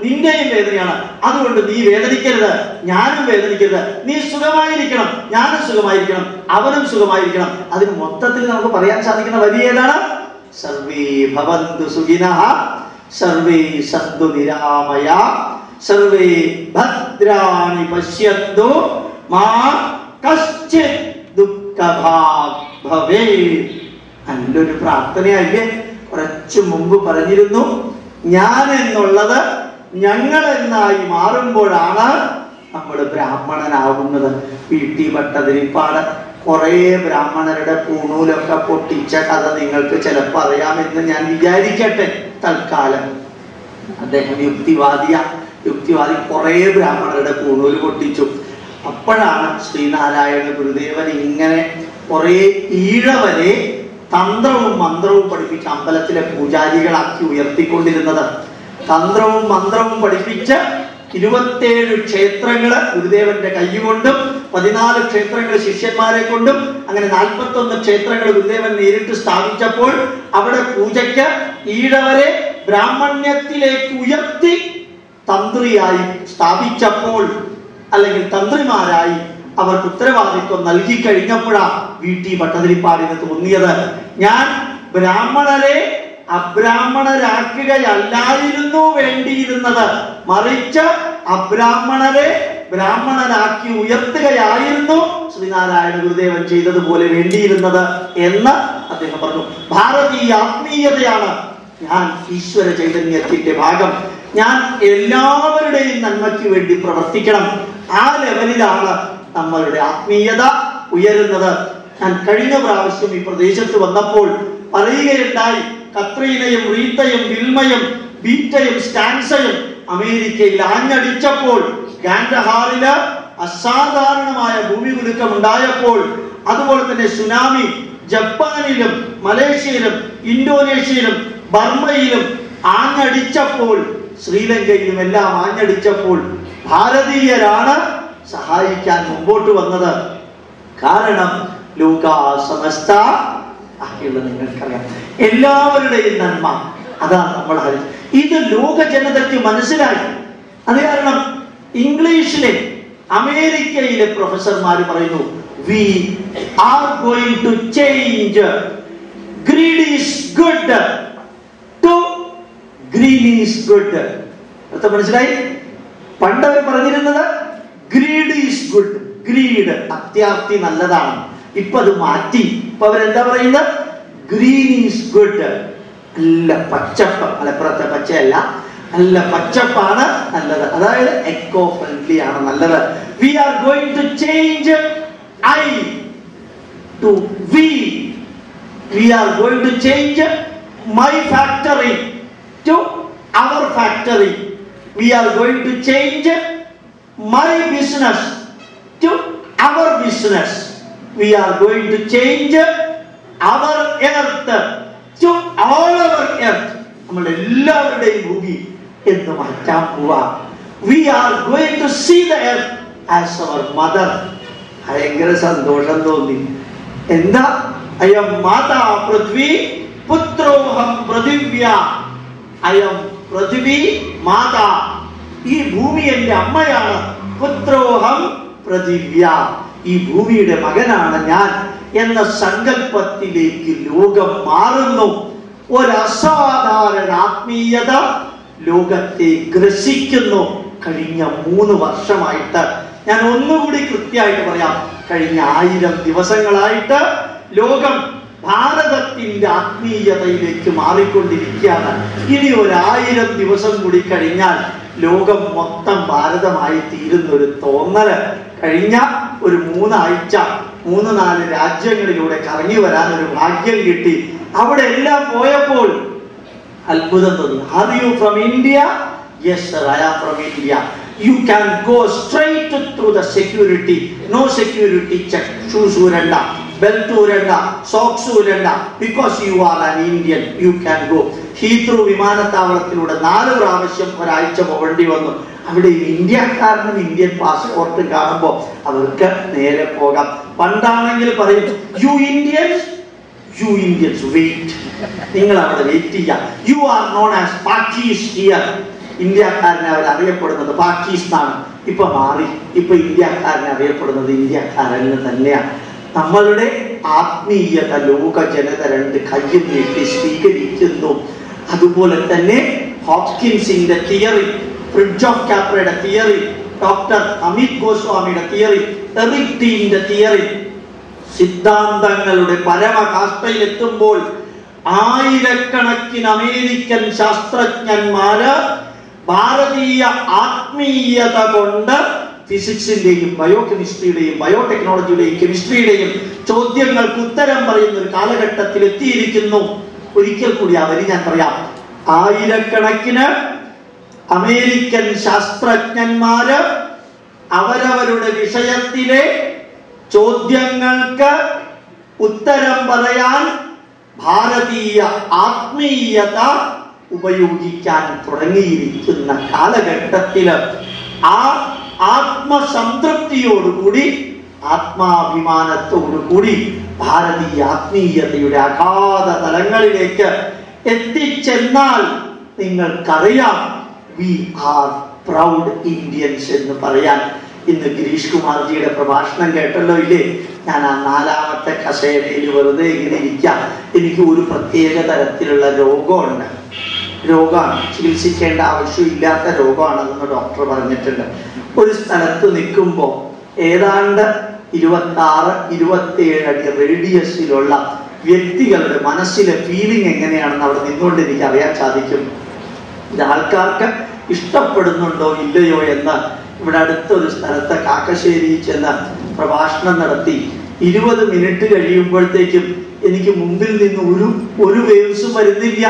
നിന്റെയും വേദനയാണ് അതുകൊണ്ട് നീ വേദനിക്കരുത് ഞാനും വേദനിക്കരുത് നീ സുഖമായിരിക്കണം ഞാനും സുഖമായിരിക്കണം അവനും സുഖമായിരിക്കണം അതിന് മൊത്തത്തിൽ നമുക്ക് പറയാൻ സാധിക്കുന്ന വരി ഏതാണ് സർവേ ഭവന്തു സുഖിനഃ സർവേ സന്തു നിരാമയ സർവേ ഭദ്രാണി പശ്യന്തു മാ കശ്ചിത് ദുഃഖഭാഗ് ഭവേത് നല്ലൊരു പ്രാർത്ഥനയല്ലേ കുറച്ചു മുമ്പ് പറഞ്ഞിരുന്നു ഞാൻ എന്നുള്ളത് ഞങ്ങൾ എന്നായി മാറുമ്പോഴാണ് നമ്മൾ ബ്രാഹ്മണനാകുന്നത് വീട്ടി ഭട്ടതിരിപ്പാട് കുറേ ബ്രാഹ്മണരുടെ പൂണൂലൊക്കെ പൊട്ടിച്ച കഥ നിങ്ങൾക്ക് ചിലപ്പോൾ അറിയാമെന്ന് ഞാൻ വിചാരിക്കട്ടെ തൽക്കാലം അദ്ദേഹം യുക്തിവാദിയ യുക്തിവാദി കുറേ ബ്രാഹ്മണരുടെ പൂണൂല് പൊട്ടിച്ചു അപ്പോഴാണ് ശ്രീനാരായണ ഗുരുദേവൻ ഇങ്ങനെ കുറേ ഈഴവരെ തന്ത്രവും മന്ത്രവും പഠിപ്പിച്ച് അമ്പലത്തിലെ പൂജാരികളാക്കി ഉയർത്തിക്കൊണ്ടിരുന്നത് തന്ത്രവും മന്ത്രവും പഠിപ്പിച്ച് ഇരുപത്തേഴ് ക്ഷേത്രങ്ങള് ഗുരുദേവന്റെ കൈകൊണ്ടും പതിനാല് ക്ഷേത്രങ്ങൾ ശിഷ്യന്മാരെ കൊണ്ടും അങ്ങനെ നാൽപ്പത്തൊന്ന് ക്ഷേത്രങ്ങൾ ഗുരുദേവൻ നേരിട്ട് സ്ഥാപിച്ചപ്പോൾ അവിടെ പൂജയ്ക്ക് ഈഴവരെ ബ്രാഹ്മണ്യത്തിലേക്ക് ഉയർത്തി തന്ത്രിയായി സ്ഥാപിച്ചപ്പോൾ അല്ലെങ്കിൽ തന്ത്രിമാരായി അവർക്ക് ഉത്തരവാദിത്വം നൽകി കഴിഞ്ഞപ്പോഴാ വീട്ടി ഭട്ടതിരിപ്പാടിന് തോന്നിയത് ഞാൻ ബ്രാഹ്മണരെ അബ്രാഹ്മണരാക്കുകയല്ലായിരുന്നു വേണ്ടിയിരുന്നത് മറിച്ച് അബ്രാഹ്മണരെ ബ്രാഹ്മണരാക്കി ഉയർത്തുകയായിരുന്നു ശ്രീനാരായണ ഗുരുദേവൻ ചെയ്തതുപോലെ വേണ്ടിയിരുന്നത് എന്ന് അദ്ദേഹം പറഞ്ഞു ഭാരതീയ ആത്മീയതയാണ് ഞാൻ ഈശ്വര ചൈതന്യത്തിന്റെ ഭാഗം ഞാൻ എല്ലാവരുടെയും നന്മയ്ക്ക് വേണ്ടി പ്രവർത്തിക്കണം ആ ലെവലിലാണ് നമ്മളുടെ ആത്മീയത ഉയരുന്നത് ഞാൻ കഴിഞ്ഞ പ്രാവശ്യം ഈ പ്രദേശത്ത് വന്നപ്പോൾ പറയുകയുണ്ടായി കത്രീനയും റീത്തയും വിൽമയും ബീറ്റയും സ്റ്റാൻസയും അമേരിക്കയിൽ ആഞ്ഞടിച്ചപ്പോൾ ഗാൻഡഹാറില് അസാധാരണമായ ഭൂമി കുലുക്കം ഉണ്ടായപ്പോൾ അതുപോലെ തന്നെ സുനാമി ജപ്പാനിലും മലേഷ്യയിലും ഇന്തോനേഷ്യയിലും ബർമ്മയിലും ആഞ്ഞടിച്ചപ്പോൾ ശ്രീലങ്കയിലും എല്ലാം ആഞ്ഞടിച്ചപ്പോൾ ഭാരതീയരാണ് സഹായിക്കാൻ മുമ്പോട്ട് വന്നത് കാരണം ലോക സമസ്ത ബാക്കിയുള്ള നിങ്ങൾക്കറിയാം എല്ലാവരുടെയും നന്മ അതാണ് നമ്മൾ ഹരി ഇത് ലോക ജനതയ്ക്ക് മനസ്സിലായി അത് കാരണം ഇംഗ്ലീഷിലെ അമേരിക്കയിലെ പ്രൊഫസർമാർ പറയുന്നു we are going to change greed is good to green is good അർത്ഥം മനസ്സിലായി പണ്ട് അവർ പറഞ്ഞിരുന്നത് ഗ്രീഡ് ഈസ് ഗുഡ് ഗ്രീഡ് അത്യാർത്ഥി നല്ലതാണ് ഇപ്പൊ അത് മാറ്റി ഇപ്പൊ അവരെന്താ പറയുന്നത് ഗ്രീൻ ഈസ് ഗുഡ് നല്ല പച്ചപ്പ് മലപ്പുറത്തെ പച്ചയല്ല നല്ല പച്ചപ്പാണ് നല്ലത് അതായത് എക്കോ ഫ്രണ്ട്ലി ആണ് നല്ലത് we are going to change I to we we are going to change my factory to our factory. We are going to change my business to our business. We are going to change our earth to all our earth. നമ്മുടെ എല്ലാവരുടെയും ഭൂമി എന്ന് മാറ്റാൻ പോവാ we are going to see the earth as our mother ഭയങ്കര സന്തോഷം തോന്നി എന്താ അയം മാതാ പൃഥ്വി പുത്രോഹം പൃഥിവ്യ അയം പൃഥ്വി മാതാ ഈ ഭൂമി എന്റെ അമ്മയാണ് പുത്രോഹം പൃഥിവ്യ ഈ ഭൂമിയുടെ മകനാണ് ഞാൻ എന്ന സങ്കല്പത്തിലേക്ക് ലോകം മാറുന്നു ഒരു അസാധാരണ ആത്മീയത ലോകത്തെ ഗ്രസിക്കുന്നു കഴിഞ്ഞ മൂന്ന് വർഷമായിട്ട് ഞാൻ ഒന്നുകൂടി കൃത്യമായിട്ട് പറയാം കഴിഞ്ഞ ആയിരം ദിവസങ്ങളായിട്ട് ലോകം ഭാരതത്തിന്റെ ആത്മീയതയിലേക്ക് മാറിക്കൊണ്ടിരിക്കുകയാണ് ഇനി ഒരായിരം ദിവസം കൂടി കഴിഞ്ഞാൽ ലോകം മൊത്തം ഭാരതമായി തീരുന്ന ഒരു തോന്നല് കഴിഞ്ഞ ഒരു മൂന്നാഴ്ച മൂന്ന് നാല് രാജ്യങ്ങളിലൂടെ കറങ്ങി വരാൻ ഒരു ഭാഗ്യം കിട്ടി അവിടെ എല്ലാം പോയപ്പോൾ അത്ഭുതം തോന്നി are you from India yes sir I am from India you can go straight through the security no security check shoes ഊരണ്ട ബെൽറ്റ് ഊരണ്ട സോക്സ് ഊരണ്ട because you are an Indian you can go Heathrow വിമാനത്താവളത്തിലൂടെ നാല് പ്രാവശ്യം ഒരാഴ്ച പോകേണ്ടി വന്നു അവിടെ ഈ ഇന്ത്യക്കാരനും ഇന്ത്യൻ പാസ്പോർട്ട് കാണുമ്പോൾ അവർക്ക് നേരെ പോകാം പണ്ടാണെങ്കിൽ പറയും you Indians you Indians wait നിങ്ങൾ അവിടെ വെയിറ്റ് ചെയ്യാം you are known as parties here ഇന്ത്യക്കാരനെ അവർ അറിയപ്പെടുന്നത് പാകിസ്ഥാൻ ഇപ്പൊ മാറി ഇപ്പൊ ഇന്ത്യക്കാരനെ അറിയപ്പെടുന്നത് ഇന്ത്യക്കാരന് തന്നെയാണ് നമ്മളുടെ ആത്മീയത ലോക ജനത രണ്ട് കയ്യും നീട്ടി സ്വീകരിക്കുന്നു അതുപോലെ തന്നെ ഹോപ്കിൻസിന്റെ തിയറി ഫ്രിഡ്ജ് ഓഫ് കാപ്രയുടെ തിയറി ഡോക്ടർ അമിത് ഗോസ്വാമിയുടെ തിയറി എറിക് ടീന്റെ തിയറി സിദ്ധാന്തങ്ങളുടെ പരമകാഷ്ടയിലെത്തുമ്പോൾ ആയിരക്കണക്കിന് അമേരിക്കൻ ശാസ്ത്രജ്ഞന്മാര് ഭാരതീയ ആത്മീയത കൊണ്ട് ഫിസിക്സിന്റെയും ബയോ കെമിസ്ട്രിയുടെയും ബയോടെക്നോളജിയുടെയും കെമിസ്ട്രിയുടെയും ചോദ്യങ്ങൾക്ക് ഉത്തരം പറയുന്ന ഒരു കാലഘട്ടത്തിൽ എത്തിയിരിക്കുന്നു ഒരിക്കൽ കൂടി ആ വരി ഞാൻ പറയാം ആയിരക്കണക്കിന് അമേരിക്കൻ ശാസ്ത്രജ്ഞന്മാര് അവരവരുടെ വിഷയത്തിലെ ചോദ്യങ്ങൾക്ക് ഉത്തരം പറയാൻ ഭാരതീയ ആത്മീയത ഉപയോഗിക്കാൻ തുടങ്ങിയിരിക്കുന്ന കാലഘട്ടത്തില് ആ ആത്മസംതൃപ്തിയോടുകൂടി ആത്മാഭിമാനത്തോടുകൂടി ഭാരതീയ ആത്മീയതയുടെ അഗാധ തലങ്ങളിലേക്ക് എത്തിച്ചെന്നാൽ നിങ്ങൾക്കറിയാം വി ആർ പ്രൗഡ് ഇന്ത്യൻസ് എന്ന് പറയാൻ ഇന്ന് ഗിരീഷ് കുമാർജിയുടെ പ്രഭാഷണം കേട്ടല്ലോ ഇല്ലേ ഞാൻ ആ നാലാമത്തെ കസേരയിൽ വെറുതെ ഇങ്ങനെ ഇരിക്കാം എനിക്ക് ഒരു പ്രത്യേക തരത്തിലുള്ള രോഗമുണ്ട് രോഗമാണ് ചികിത്സിക്കേണ്ട ആവശ്യമില്ലാത്ത രോഗമാണെന്ന് ഡോക്ടർ പറഞ്ഞിട്ടുണ്ട് ഒരു സ്ഥലത്ത് നിൽക്കുമ്പോൾ ഏതാണ്ട് ഇരുപത്തി ആറ് ഇരുപത്തി ഏഴ് അടി റേഡിയസിലുള്ള വ്യക്തികളുടെ മനസ്സിലെ ഫീലിംഗ് എങ്ങനെയാണെന്ന് അവിടെ നിന്നുകൊണ്ട് എനിക്ക് അറിയാൻ സാധിക്കും ഇത് ആൾക്കാർക്ക് ഇഷ്ടപ്പെടുന്നുണ്ടോ ഇല്ലയോ എന്ന് ഇവിടെ അടുത്തൊരു സ്ഥലത്ത് കാക്കശ്ശേരി ചെന്ന് പ്രഭാഷണം നടത്തി ഇരുപത് മിനിറ്റ് കഴിയുമ്പോഴത്തേക്കും എനിക്ക് മുമ്പിൽ നിന്ന് ഒരു ഒരു വേവ്സും വരുന്നില്ല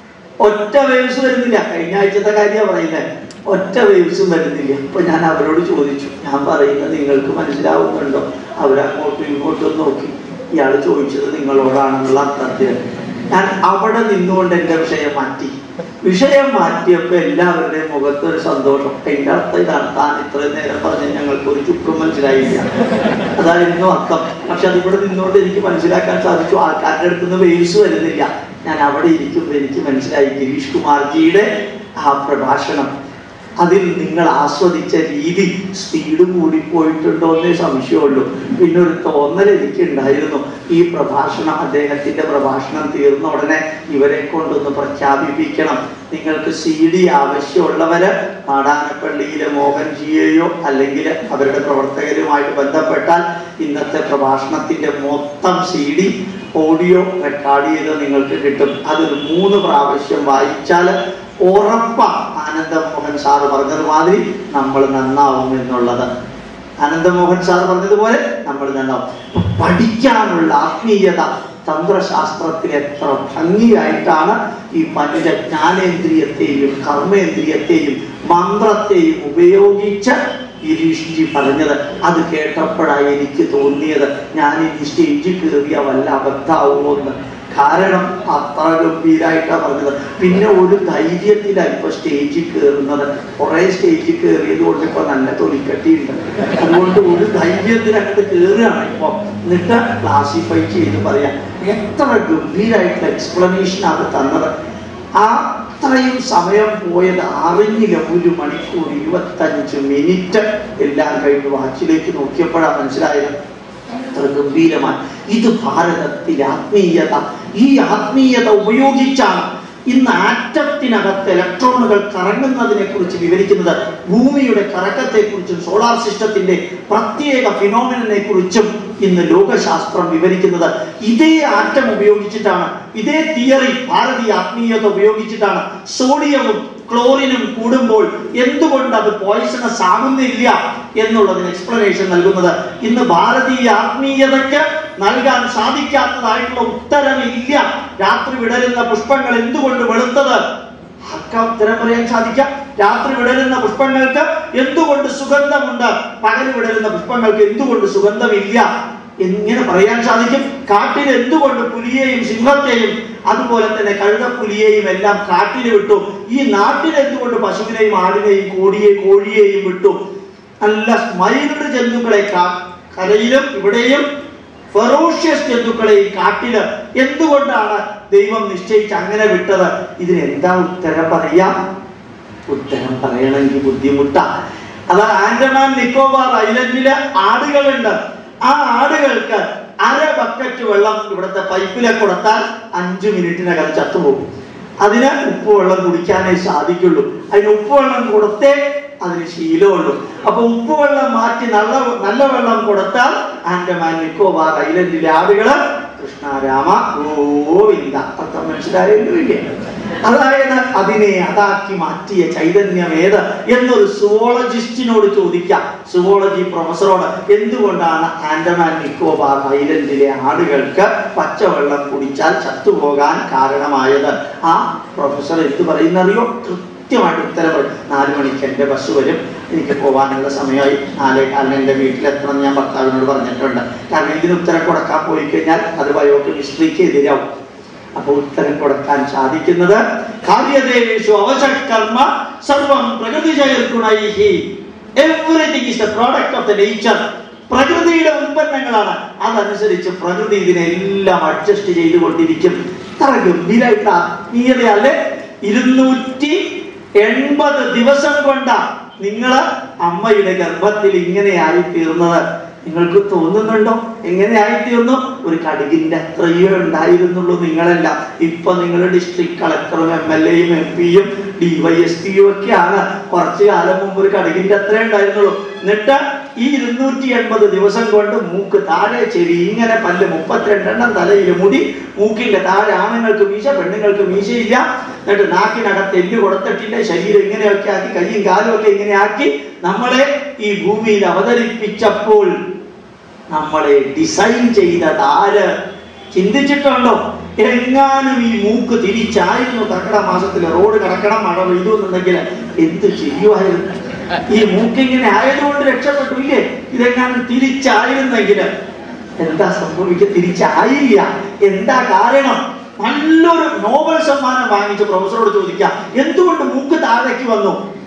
ഒറ്റ വേവ്സ് വരുന്നില്ല കഴിഞ്ഞ ആഴ്ചത്തെ കാര്യമാണ് പറയുന്നത് ഒറ്റ വേവ്സും വരുന്നില്ല അപ്പൊ ഞാൻ അവരോട് ചോദിച്ചു ഞാൻ പറയുന്നത് നിങ്ങൾക്ക് മനസ്സിലാവുന്നുണ്ടോ അവരങ്ങോട്ടും ഇങ്ങോട്ടും നോക്കി ഇയാൾ ചോദിച്ചത് നിങ്ങളോടാണെന്നുള്ള അർത്ഥത്തിൽ ഞാൻ അവിടെ നിന്നുകൊണ്ട് എൻ്റെ വിഷയം മാറ്റി വിഷയം മാറ്റിയപ്പോൾ എല്ലാവരുടെയും മുഖത്ത് ഒരു സന്തോഷം എൻ്റെ അർത്ഥം ഇതാണ് താൻ ഇത്രയും നേരം പറഞ്ഞ് ഞങ്ങൾക്ക് ഒരു ചുക്കും മനസ്സിലായില്ല അതായിരുന്നു അർത്ഥം പക്ഷെ അതിവിടെ നിന്നുകൊണ്ട് എനിക്ക് മനസ്സിലാക്കാൻ സാധിച്ചു ആൾക്കാരുടെ അടുത്ത് നിന്ന് വേവ്സ് വരുന്നില്ല ഞാൻ അവിടെ ഇരിക്കുമ്പോൾ എനിക്ക് മനസ്സിലായി ഗിരീഷ് കുമാർജിയുടെ ആ പ്രഭാഷണം അതിൽ നിങ്ങൾ ആസ്വദിച്ച രീതി സ്പീഡ് കൂടിപ്പോയിട്ടുണ്ടോ എന്നേ സംശയമുള്ളൂ പിന്നെ ഒരു തോന്നൽ എനിക്ക് ഉണ്ടായിരുന്നു ഈ പ്രഭാഷണം അദ്ദേഹത്തിന്റെ പ്രഭാഷണം തീർന്ന ഉടനെ ഇവരെ കൊണ്ടൊന്ന് പ്രഖ്യാപിപ്പിക്കണം നിങ്ങൾക്ക് സി ഡി ആവശ്യമുള്ളവര് മാടാനപ്പള്ളിയിലെ മോഹൻജിയെയോ അല്ലെങ്കിൽ അവരുടെ പ്രവർത്തകരുമായിട്ട് ബന്ധപ്പെട്ടാൽ ഇന്നത്തെ പ്രഭാഷണത്തിന്റെ മൊത്തം സി ഡി ഓഡിയോ റെക്കോർഡ് ചെയ്ത് നിങ്ങൾക്ക് കിട്ടും അതൊരു മൂന്ന് പ്രാവശ്യം വായിച്ചാൽ ഉറപ്പ ആനന്ദമോഹൻ സാറ് പറഞ്ഞതുമാതിരി നമ്മൾ നന്നാവും എന്നുള്ളത് ആനന്ദമോഹൻ സാർ പറഞ്ഞതുപോലെ നമ്മൾ നന്നാവും അപ്പൊ പഠിക്കാനുള്ള ആത്മീയത തന്ത്രശാസ്ത്രത്തിൽ എത്ര ഭംഗിയായിട്ടാണ് ഈ പഞ്ച ജ്ഞാനേന്ദ്രിയത്തെയും കർമ്മേന്ദ്രിയത്തെയും മന്ത്രത്തെയും ഉപയോഗിച്ച് ഗിരീഷ്ജി പറഞ്ഞത് അത് കേട്ടപ്പോഴാണ് എനിക്ക് തോന്നിയത് ഞാൻ ഇനി സ്റ്റേജിൽ കയറിയ വല്ല അബദ്ധാവുമോ എന്ന് കാരണം അത്ര ഗംഭീരായിട്ടാണ് പറഞ്ഞത് പിന്നെ ഒരു ധൈര്യത്തിലാണ് ഇപ്പൊ സ്റ്റേജിൽ കയറുന്നത് കുറെ സ്റ്റേജിൽ കയറിയത് കൊണ്ട് ഇപ്പൊ നല്ല തൊലിക്കട്ടിയുണ്ട് അതുകൊണ്ട് ഒരു ധൈര്യത്തിനകത്ത് കയറുകയാണ് ഇപ്പൊ എന്നിട്ട് ക്ലാസിഫൈ ചെയ്ത് പറയാം എത്ര ഗംഭീരായിട്ടുള്ള എക്സ്പ്ലനേഷൻ ആണ് തന്നത് ആ അത്രയും സമയം പോയത് അറിഞ്ഞില്ല ഒരു മണിക്കൂർ ഇരുപത്തഞ്ച് മിനിറ്റ് എല്ലാം കഴിഞ്ഞ് വാച്ചിലേക്ക് നോക്കിയപ്പോഴാണ് മനസ്സിലായത് അത്ര ഗംഭീരമാണ് ഇത് ഭാരതത്തിലെ ആത്മീയത ഈ ആത്മീയത ഉപയോഗിച്ചാണ് ഇന്ന് ആറ്റത്തിനകത്ത് ഇലക്ട്രോണുകൾ കറങ്ങുന്നതിനെ കുറിച്ച് വിവരിക്കുന്നത് ഭൂമിയുടെ കറക്കത്തെ കുറിച്ചും സോളാർ സിസ്റ്റത്തിന്റെ പ്രത്യേക ഫിനോമിനെ കുറിച്ചും ഇന്ന് ലോകശാസ്ത്രം വിവരിക്കുന്നത് ഇതേ ആറ്റം ഉപയോഗിച്ചിട്ടാണ് ഇതേ തിയറി ഭാരതീയ ആത്മീയത ഉപയോഗിച്ചിട്ടാണ് സോഡിയവും ക്ലോറിനും കൂടുമ്പോൾ എന്തുകൊണ്ട് അത് പോയിസണസ് ആകുന്നില്ല എന്നുള്ളതിന് എക്സ്പ്ലനേഷൻ നൽകുന്നത് ഇന്ന് ഭാരതീയ ആത്മീയതയ്ക്ക് നൽകാൻ സാധിക്കാത്തതായിട്ടുള്ള ഉത്തരമില്ല രാത്രി വിടരുന്ന പുഷ്പങ്ങൾ എന്തുകൊണ്ട് വെളുത്തത് ആർക്കാ ഉത്തരം പറയാൻ സാധിക്കാം രാത്രി വിടരുന്ന പുഷ്പങ്ങൾക്ക് എന്തുകൊണ്ട് സുഗന്ധമുണ്ട് പകല് വിടരുന്ന പുഷ്പങ്ങൾക്ക് എന്തുകൊണ്ട് സുഗന്ധമില്ല എങ്ങനെ പറയാൻ സാധിക്കും കാട്ടിൽ എന്തുകൊണ്ട് പുലിയെയും സിംഹത്തെയും അതുപോലെ തന്നെ കഴുതപ്പുലിയെയും എല്ലാം കാട്ടിൽ വിട്ടു ഈ നാട്ടിൽ എന്തുകൊണ്ട് പശുവിനെയും ആടിനെയും കോടിയെ കോഴിയെയും വിട്ടു നല്ല മൈൽഡ് ജന്തുക്കളെ കാ- കരയിലും ഇവിടെയും ഫെറോഷ്യസ് ജന്തുക്കളെ ഈ കാട്ടില് എന്തുകൊണ്ടാണ് ദൈവം നിശ്ചയിച്ച് അങ്ങനെ വിട്ടത് ഇതിനെന്താ ഉത്തരം പറയാം ഉത്തരം പറയണമെങ്കിൽ ബുദ്ധിമുട്ടാ അതാ ആൻഡമാൻ നിക്കോബാർ ഐലൻഡിലെ ആടുകളുണ്ട് ആ ആടുകൾക്ക് അര ബക്കറ്റ് വെള്ളം ഇവിടുത്തെ പൈപ്പിലെ കൊടുത്താൽ അഞ്ചു മിനിറ്റിനകം ചത്തുപോകും അതിന് ഉപ്പ് വെള്ളം കുടിക്കാനേ സാധിക്കുള്ളൂ അതിന് ഉപ്പ് വെള്ളം കൊടുത്തേ അതിന് ശീലമുള്ളൂ അപ്പൊ ഉപ്പ് വെള്ളം മാറ്റി നല്ല നല്ല വെള്ളം കൊടുത്താൽ ആൻഡമാൻ നിക്കോബാർ ഐലൻഡിലെ ആടുകള് കൃഷ്ണ രാമ ഗോവിന്ദ അർത്ഥം മനസ്സിലായല്ലോ ഇല്ലേ അതായത് അതിനെ അതാക്കി മാറ്റിയ ചൈതന്യം ഏത് എന്നൊരു സുവോളജിസ്റ്റിനോട് ചോദിക്കാം സുവോളജി പ്രൊഫസറോട് എന്തുകൊണ്ടാണ് ആൻഡമാൻ നിക്കോബാർ ഐലൻഡിലെ ആടുകൾക്ക് പച്ചവെള്ളം കുടിച്ചാൽ ചത്തുപോകാൻ കാരണമായത് ആ പ്രൊഫസർ എന്ത് പറയുന്നറിയോ കൃത്യമായിട്ട് ഉത്തരം പറയും നാല് മണിക്ക് എൻ്റെ ബസ് വരും എനിക്ക് പോകാനുള്ള സമയമായി നാലേ കാലിന് എൻ്റെ വീട്ടിലെത്തണം എന്ന് ഞാൻ ഭർത്താവിനോട് പറഞ്ഞിട്ടുണ്ട് കാരണം ഇതിന് ഉത്തരം കൊടുക്കാൻ പോയി കഴിഞ്ഞാൽ അത് ബയോകെമിസ്ട്രിക്ക് എതിരാവും അപ്പൊ ഉത്തരം കൊടുക്കാൻ സാധിക്കുന്നത് കാര്യദേശു അവശകർമ്മ സർവം പ്രകൃതി ഗുണൈഹി everything is the product of the nature പ്രകൃതിയുടെ ഉൽപ്പന്നങ്ങളാണ് അതനുസരിച്ച് പ്രകൃതി ഇതിനെല്ലാം അഡ്ജസ്റ്റ് ചെയ്തുകൊണ്ടിരിക്കും ഇത്ര ഗംഭീരായിട്ട് ആത്മീയതയല്ലേ ഇരുന്നൂറ്റി എൺപത് ദിവസം കൊണ്ടാ നിങ്ങള് അമ്മയുടെ ഗർഭത്തിൽ ഇങ്ങനെയായി തീർന്നത് നിങ്ങൾക്ക് തോന്നുന്നുണ്ടോ എങ്ങനെയായി തീർന്നു ഒരു കടുകിന്റെ അത്രയേ ഉണ്ടായിരുന്നുള്ളൂ നിങ്ങളെല്ലാം ഇപ്പൊ നിങ്ങൾ ഡിസ്ട്രിക്ട് കളക്ടറും എം എൽ എയും എം പിയും ഡിവൈഎസ്പിയും ഒക്കെയാണ് കുറച്ചു കാലം മുമ്പ് ഒരു കടുകിന്റെ അത്രേ ഉണ്ടായിരുന്നുള്ളൂ എന്നിട്ട് ഈ ഇരുന്നൂറ്റി എൺപത് ദിവസം കൊണ്ട് മൂക്ക് താഴെ ചെവി ഇങ്ങനെ പല്ല് മുപ്പത്തിരണ്ടെണ്ണം തലയിൽ മുടി മൂക്കിന്റെ താഴെ ആണുങ്ങൾക്ക് മീശ പെണ്ണുങ്ങൾക്ക് മീശയില്ല എന്നിട്ട് നാക്കിനകത്ത് എല്ല് കൊടുത്തിട്ടില്ല ശരീരം ഇങ്ങനെയൊക്കെ ആക്കി കൈയും കാലും ഒക്കെ ഇങ്ങനെ ആക്കി നമ്മളെ ഈ ഭൂമിയിൽ അവതരിപ്പിച്ചപ്പോൾ നമ്മളെ ഡിസൈൻ ചെയ്തത് ആര് ചിന്തിച്ചിട്ടുണ്ടോ എങ്ങാനും ഈ മൂക്ക് തിരിച്ചായിരുന്നു കർക്കിടക മാസത്തിൽ റോഡ് കിടക്കണം മഴ പെയ്തു എന്നുണ്ടെങ്കിൽ എന്ത് ചെയ്യുമായിരുന്നു ഈ മൂക്ക് ഇങ്ങനെ ആയതുകൊണ്ട് രക്ഷപ്പെട്ടു ഇല്ലേ ഇതെങ്ങാനും തിരിച്ചായിരുന്നെങ്കിൽ എന്താ സംഭവിക്കുക തിരിച്ചായില്ല എന്താ കാരണം നല്ലൊരു നോബൽ സമ്മാനം വാങ്ങിച്ച പ്രൊഫസറോട് ചോദിക്കാം എന്തുകൊണ്ട് മൂക്ക് താഴേക്ക് വന്നു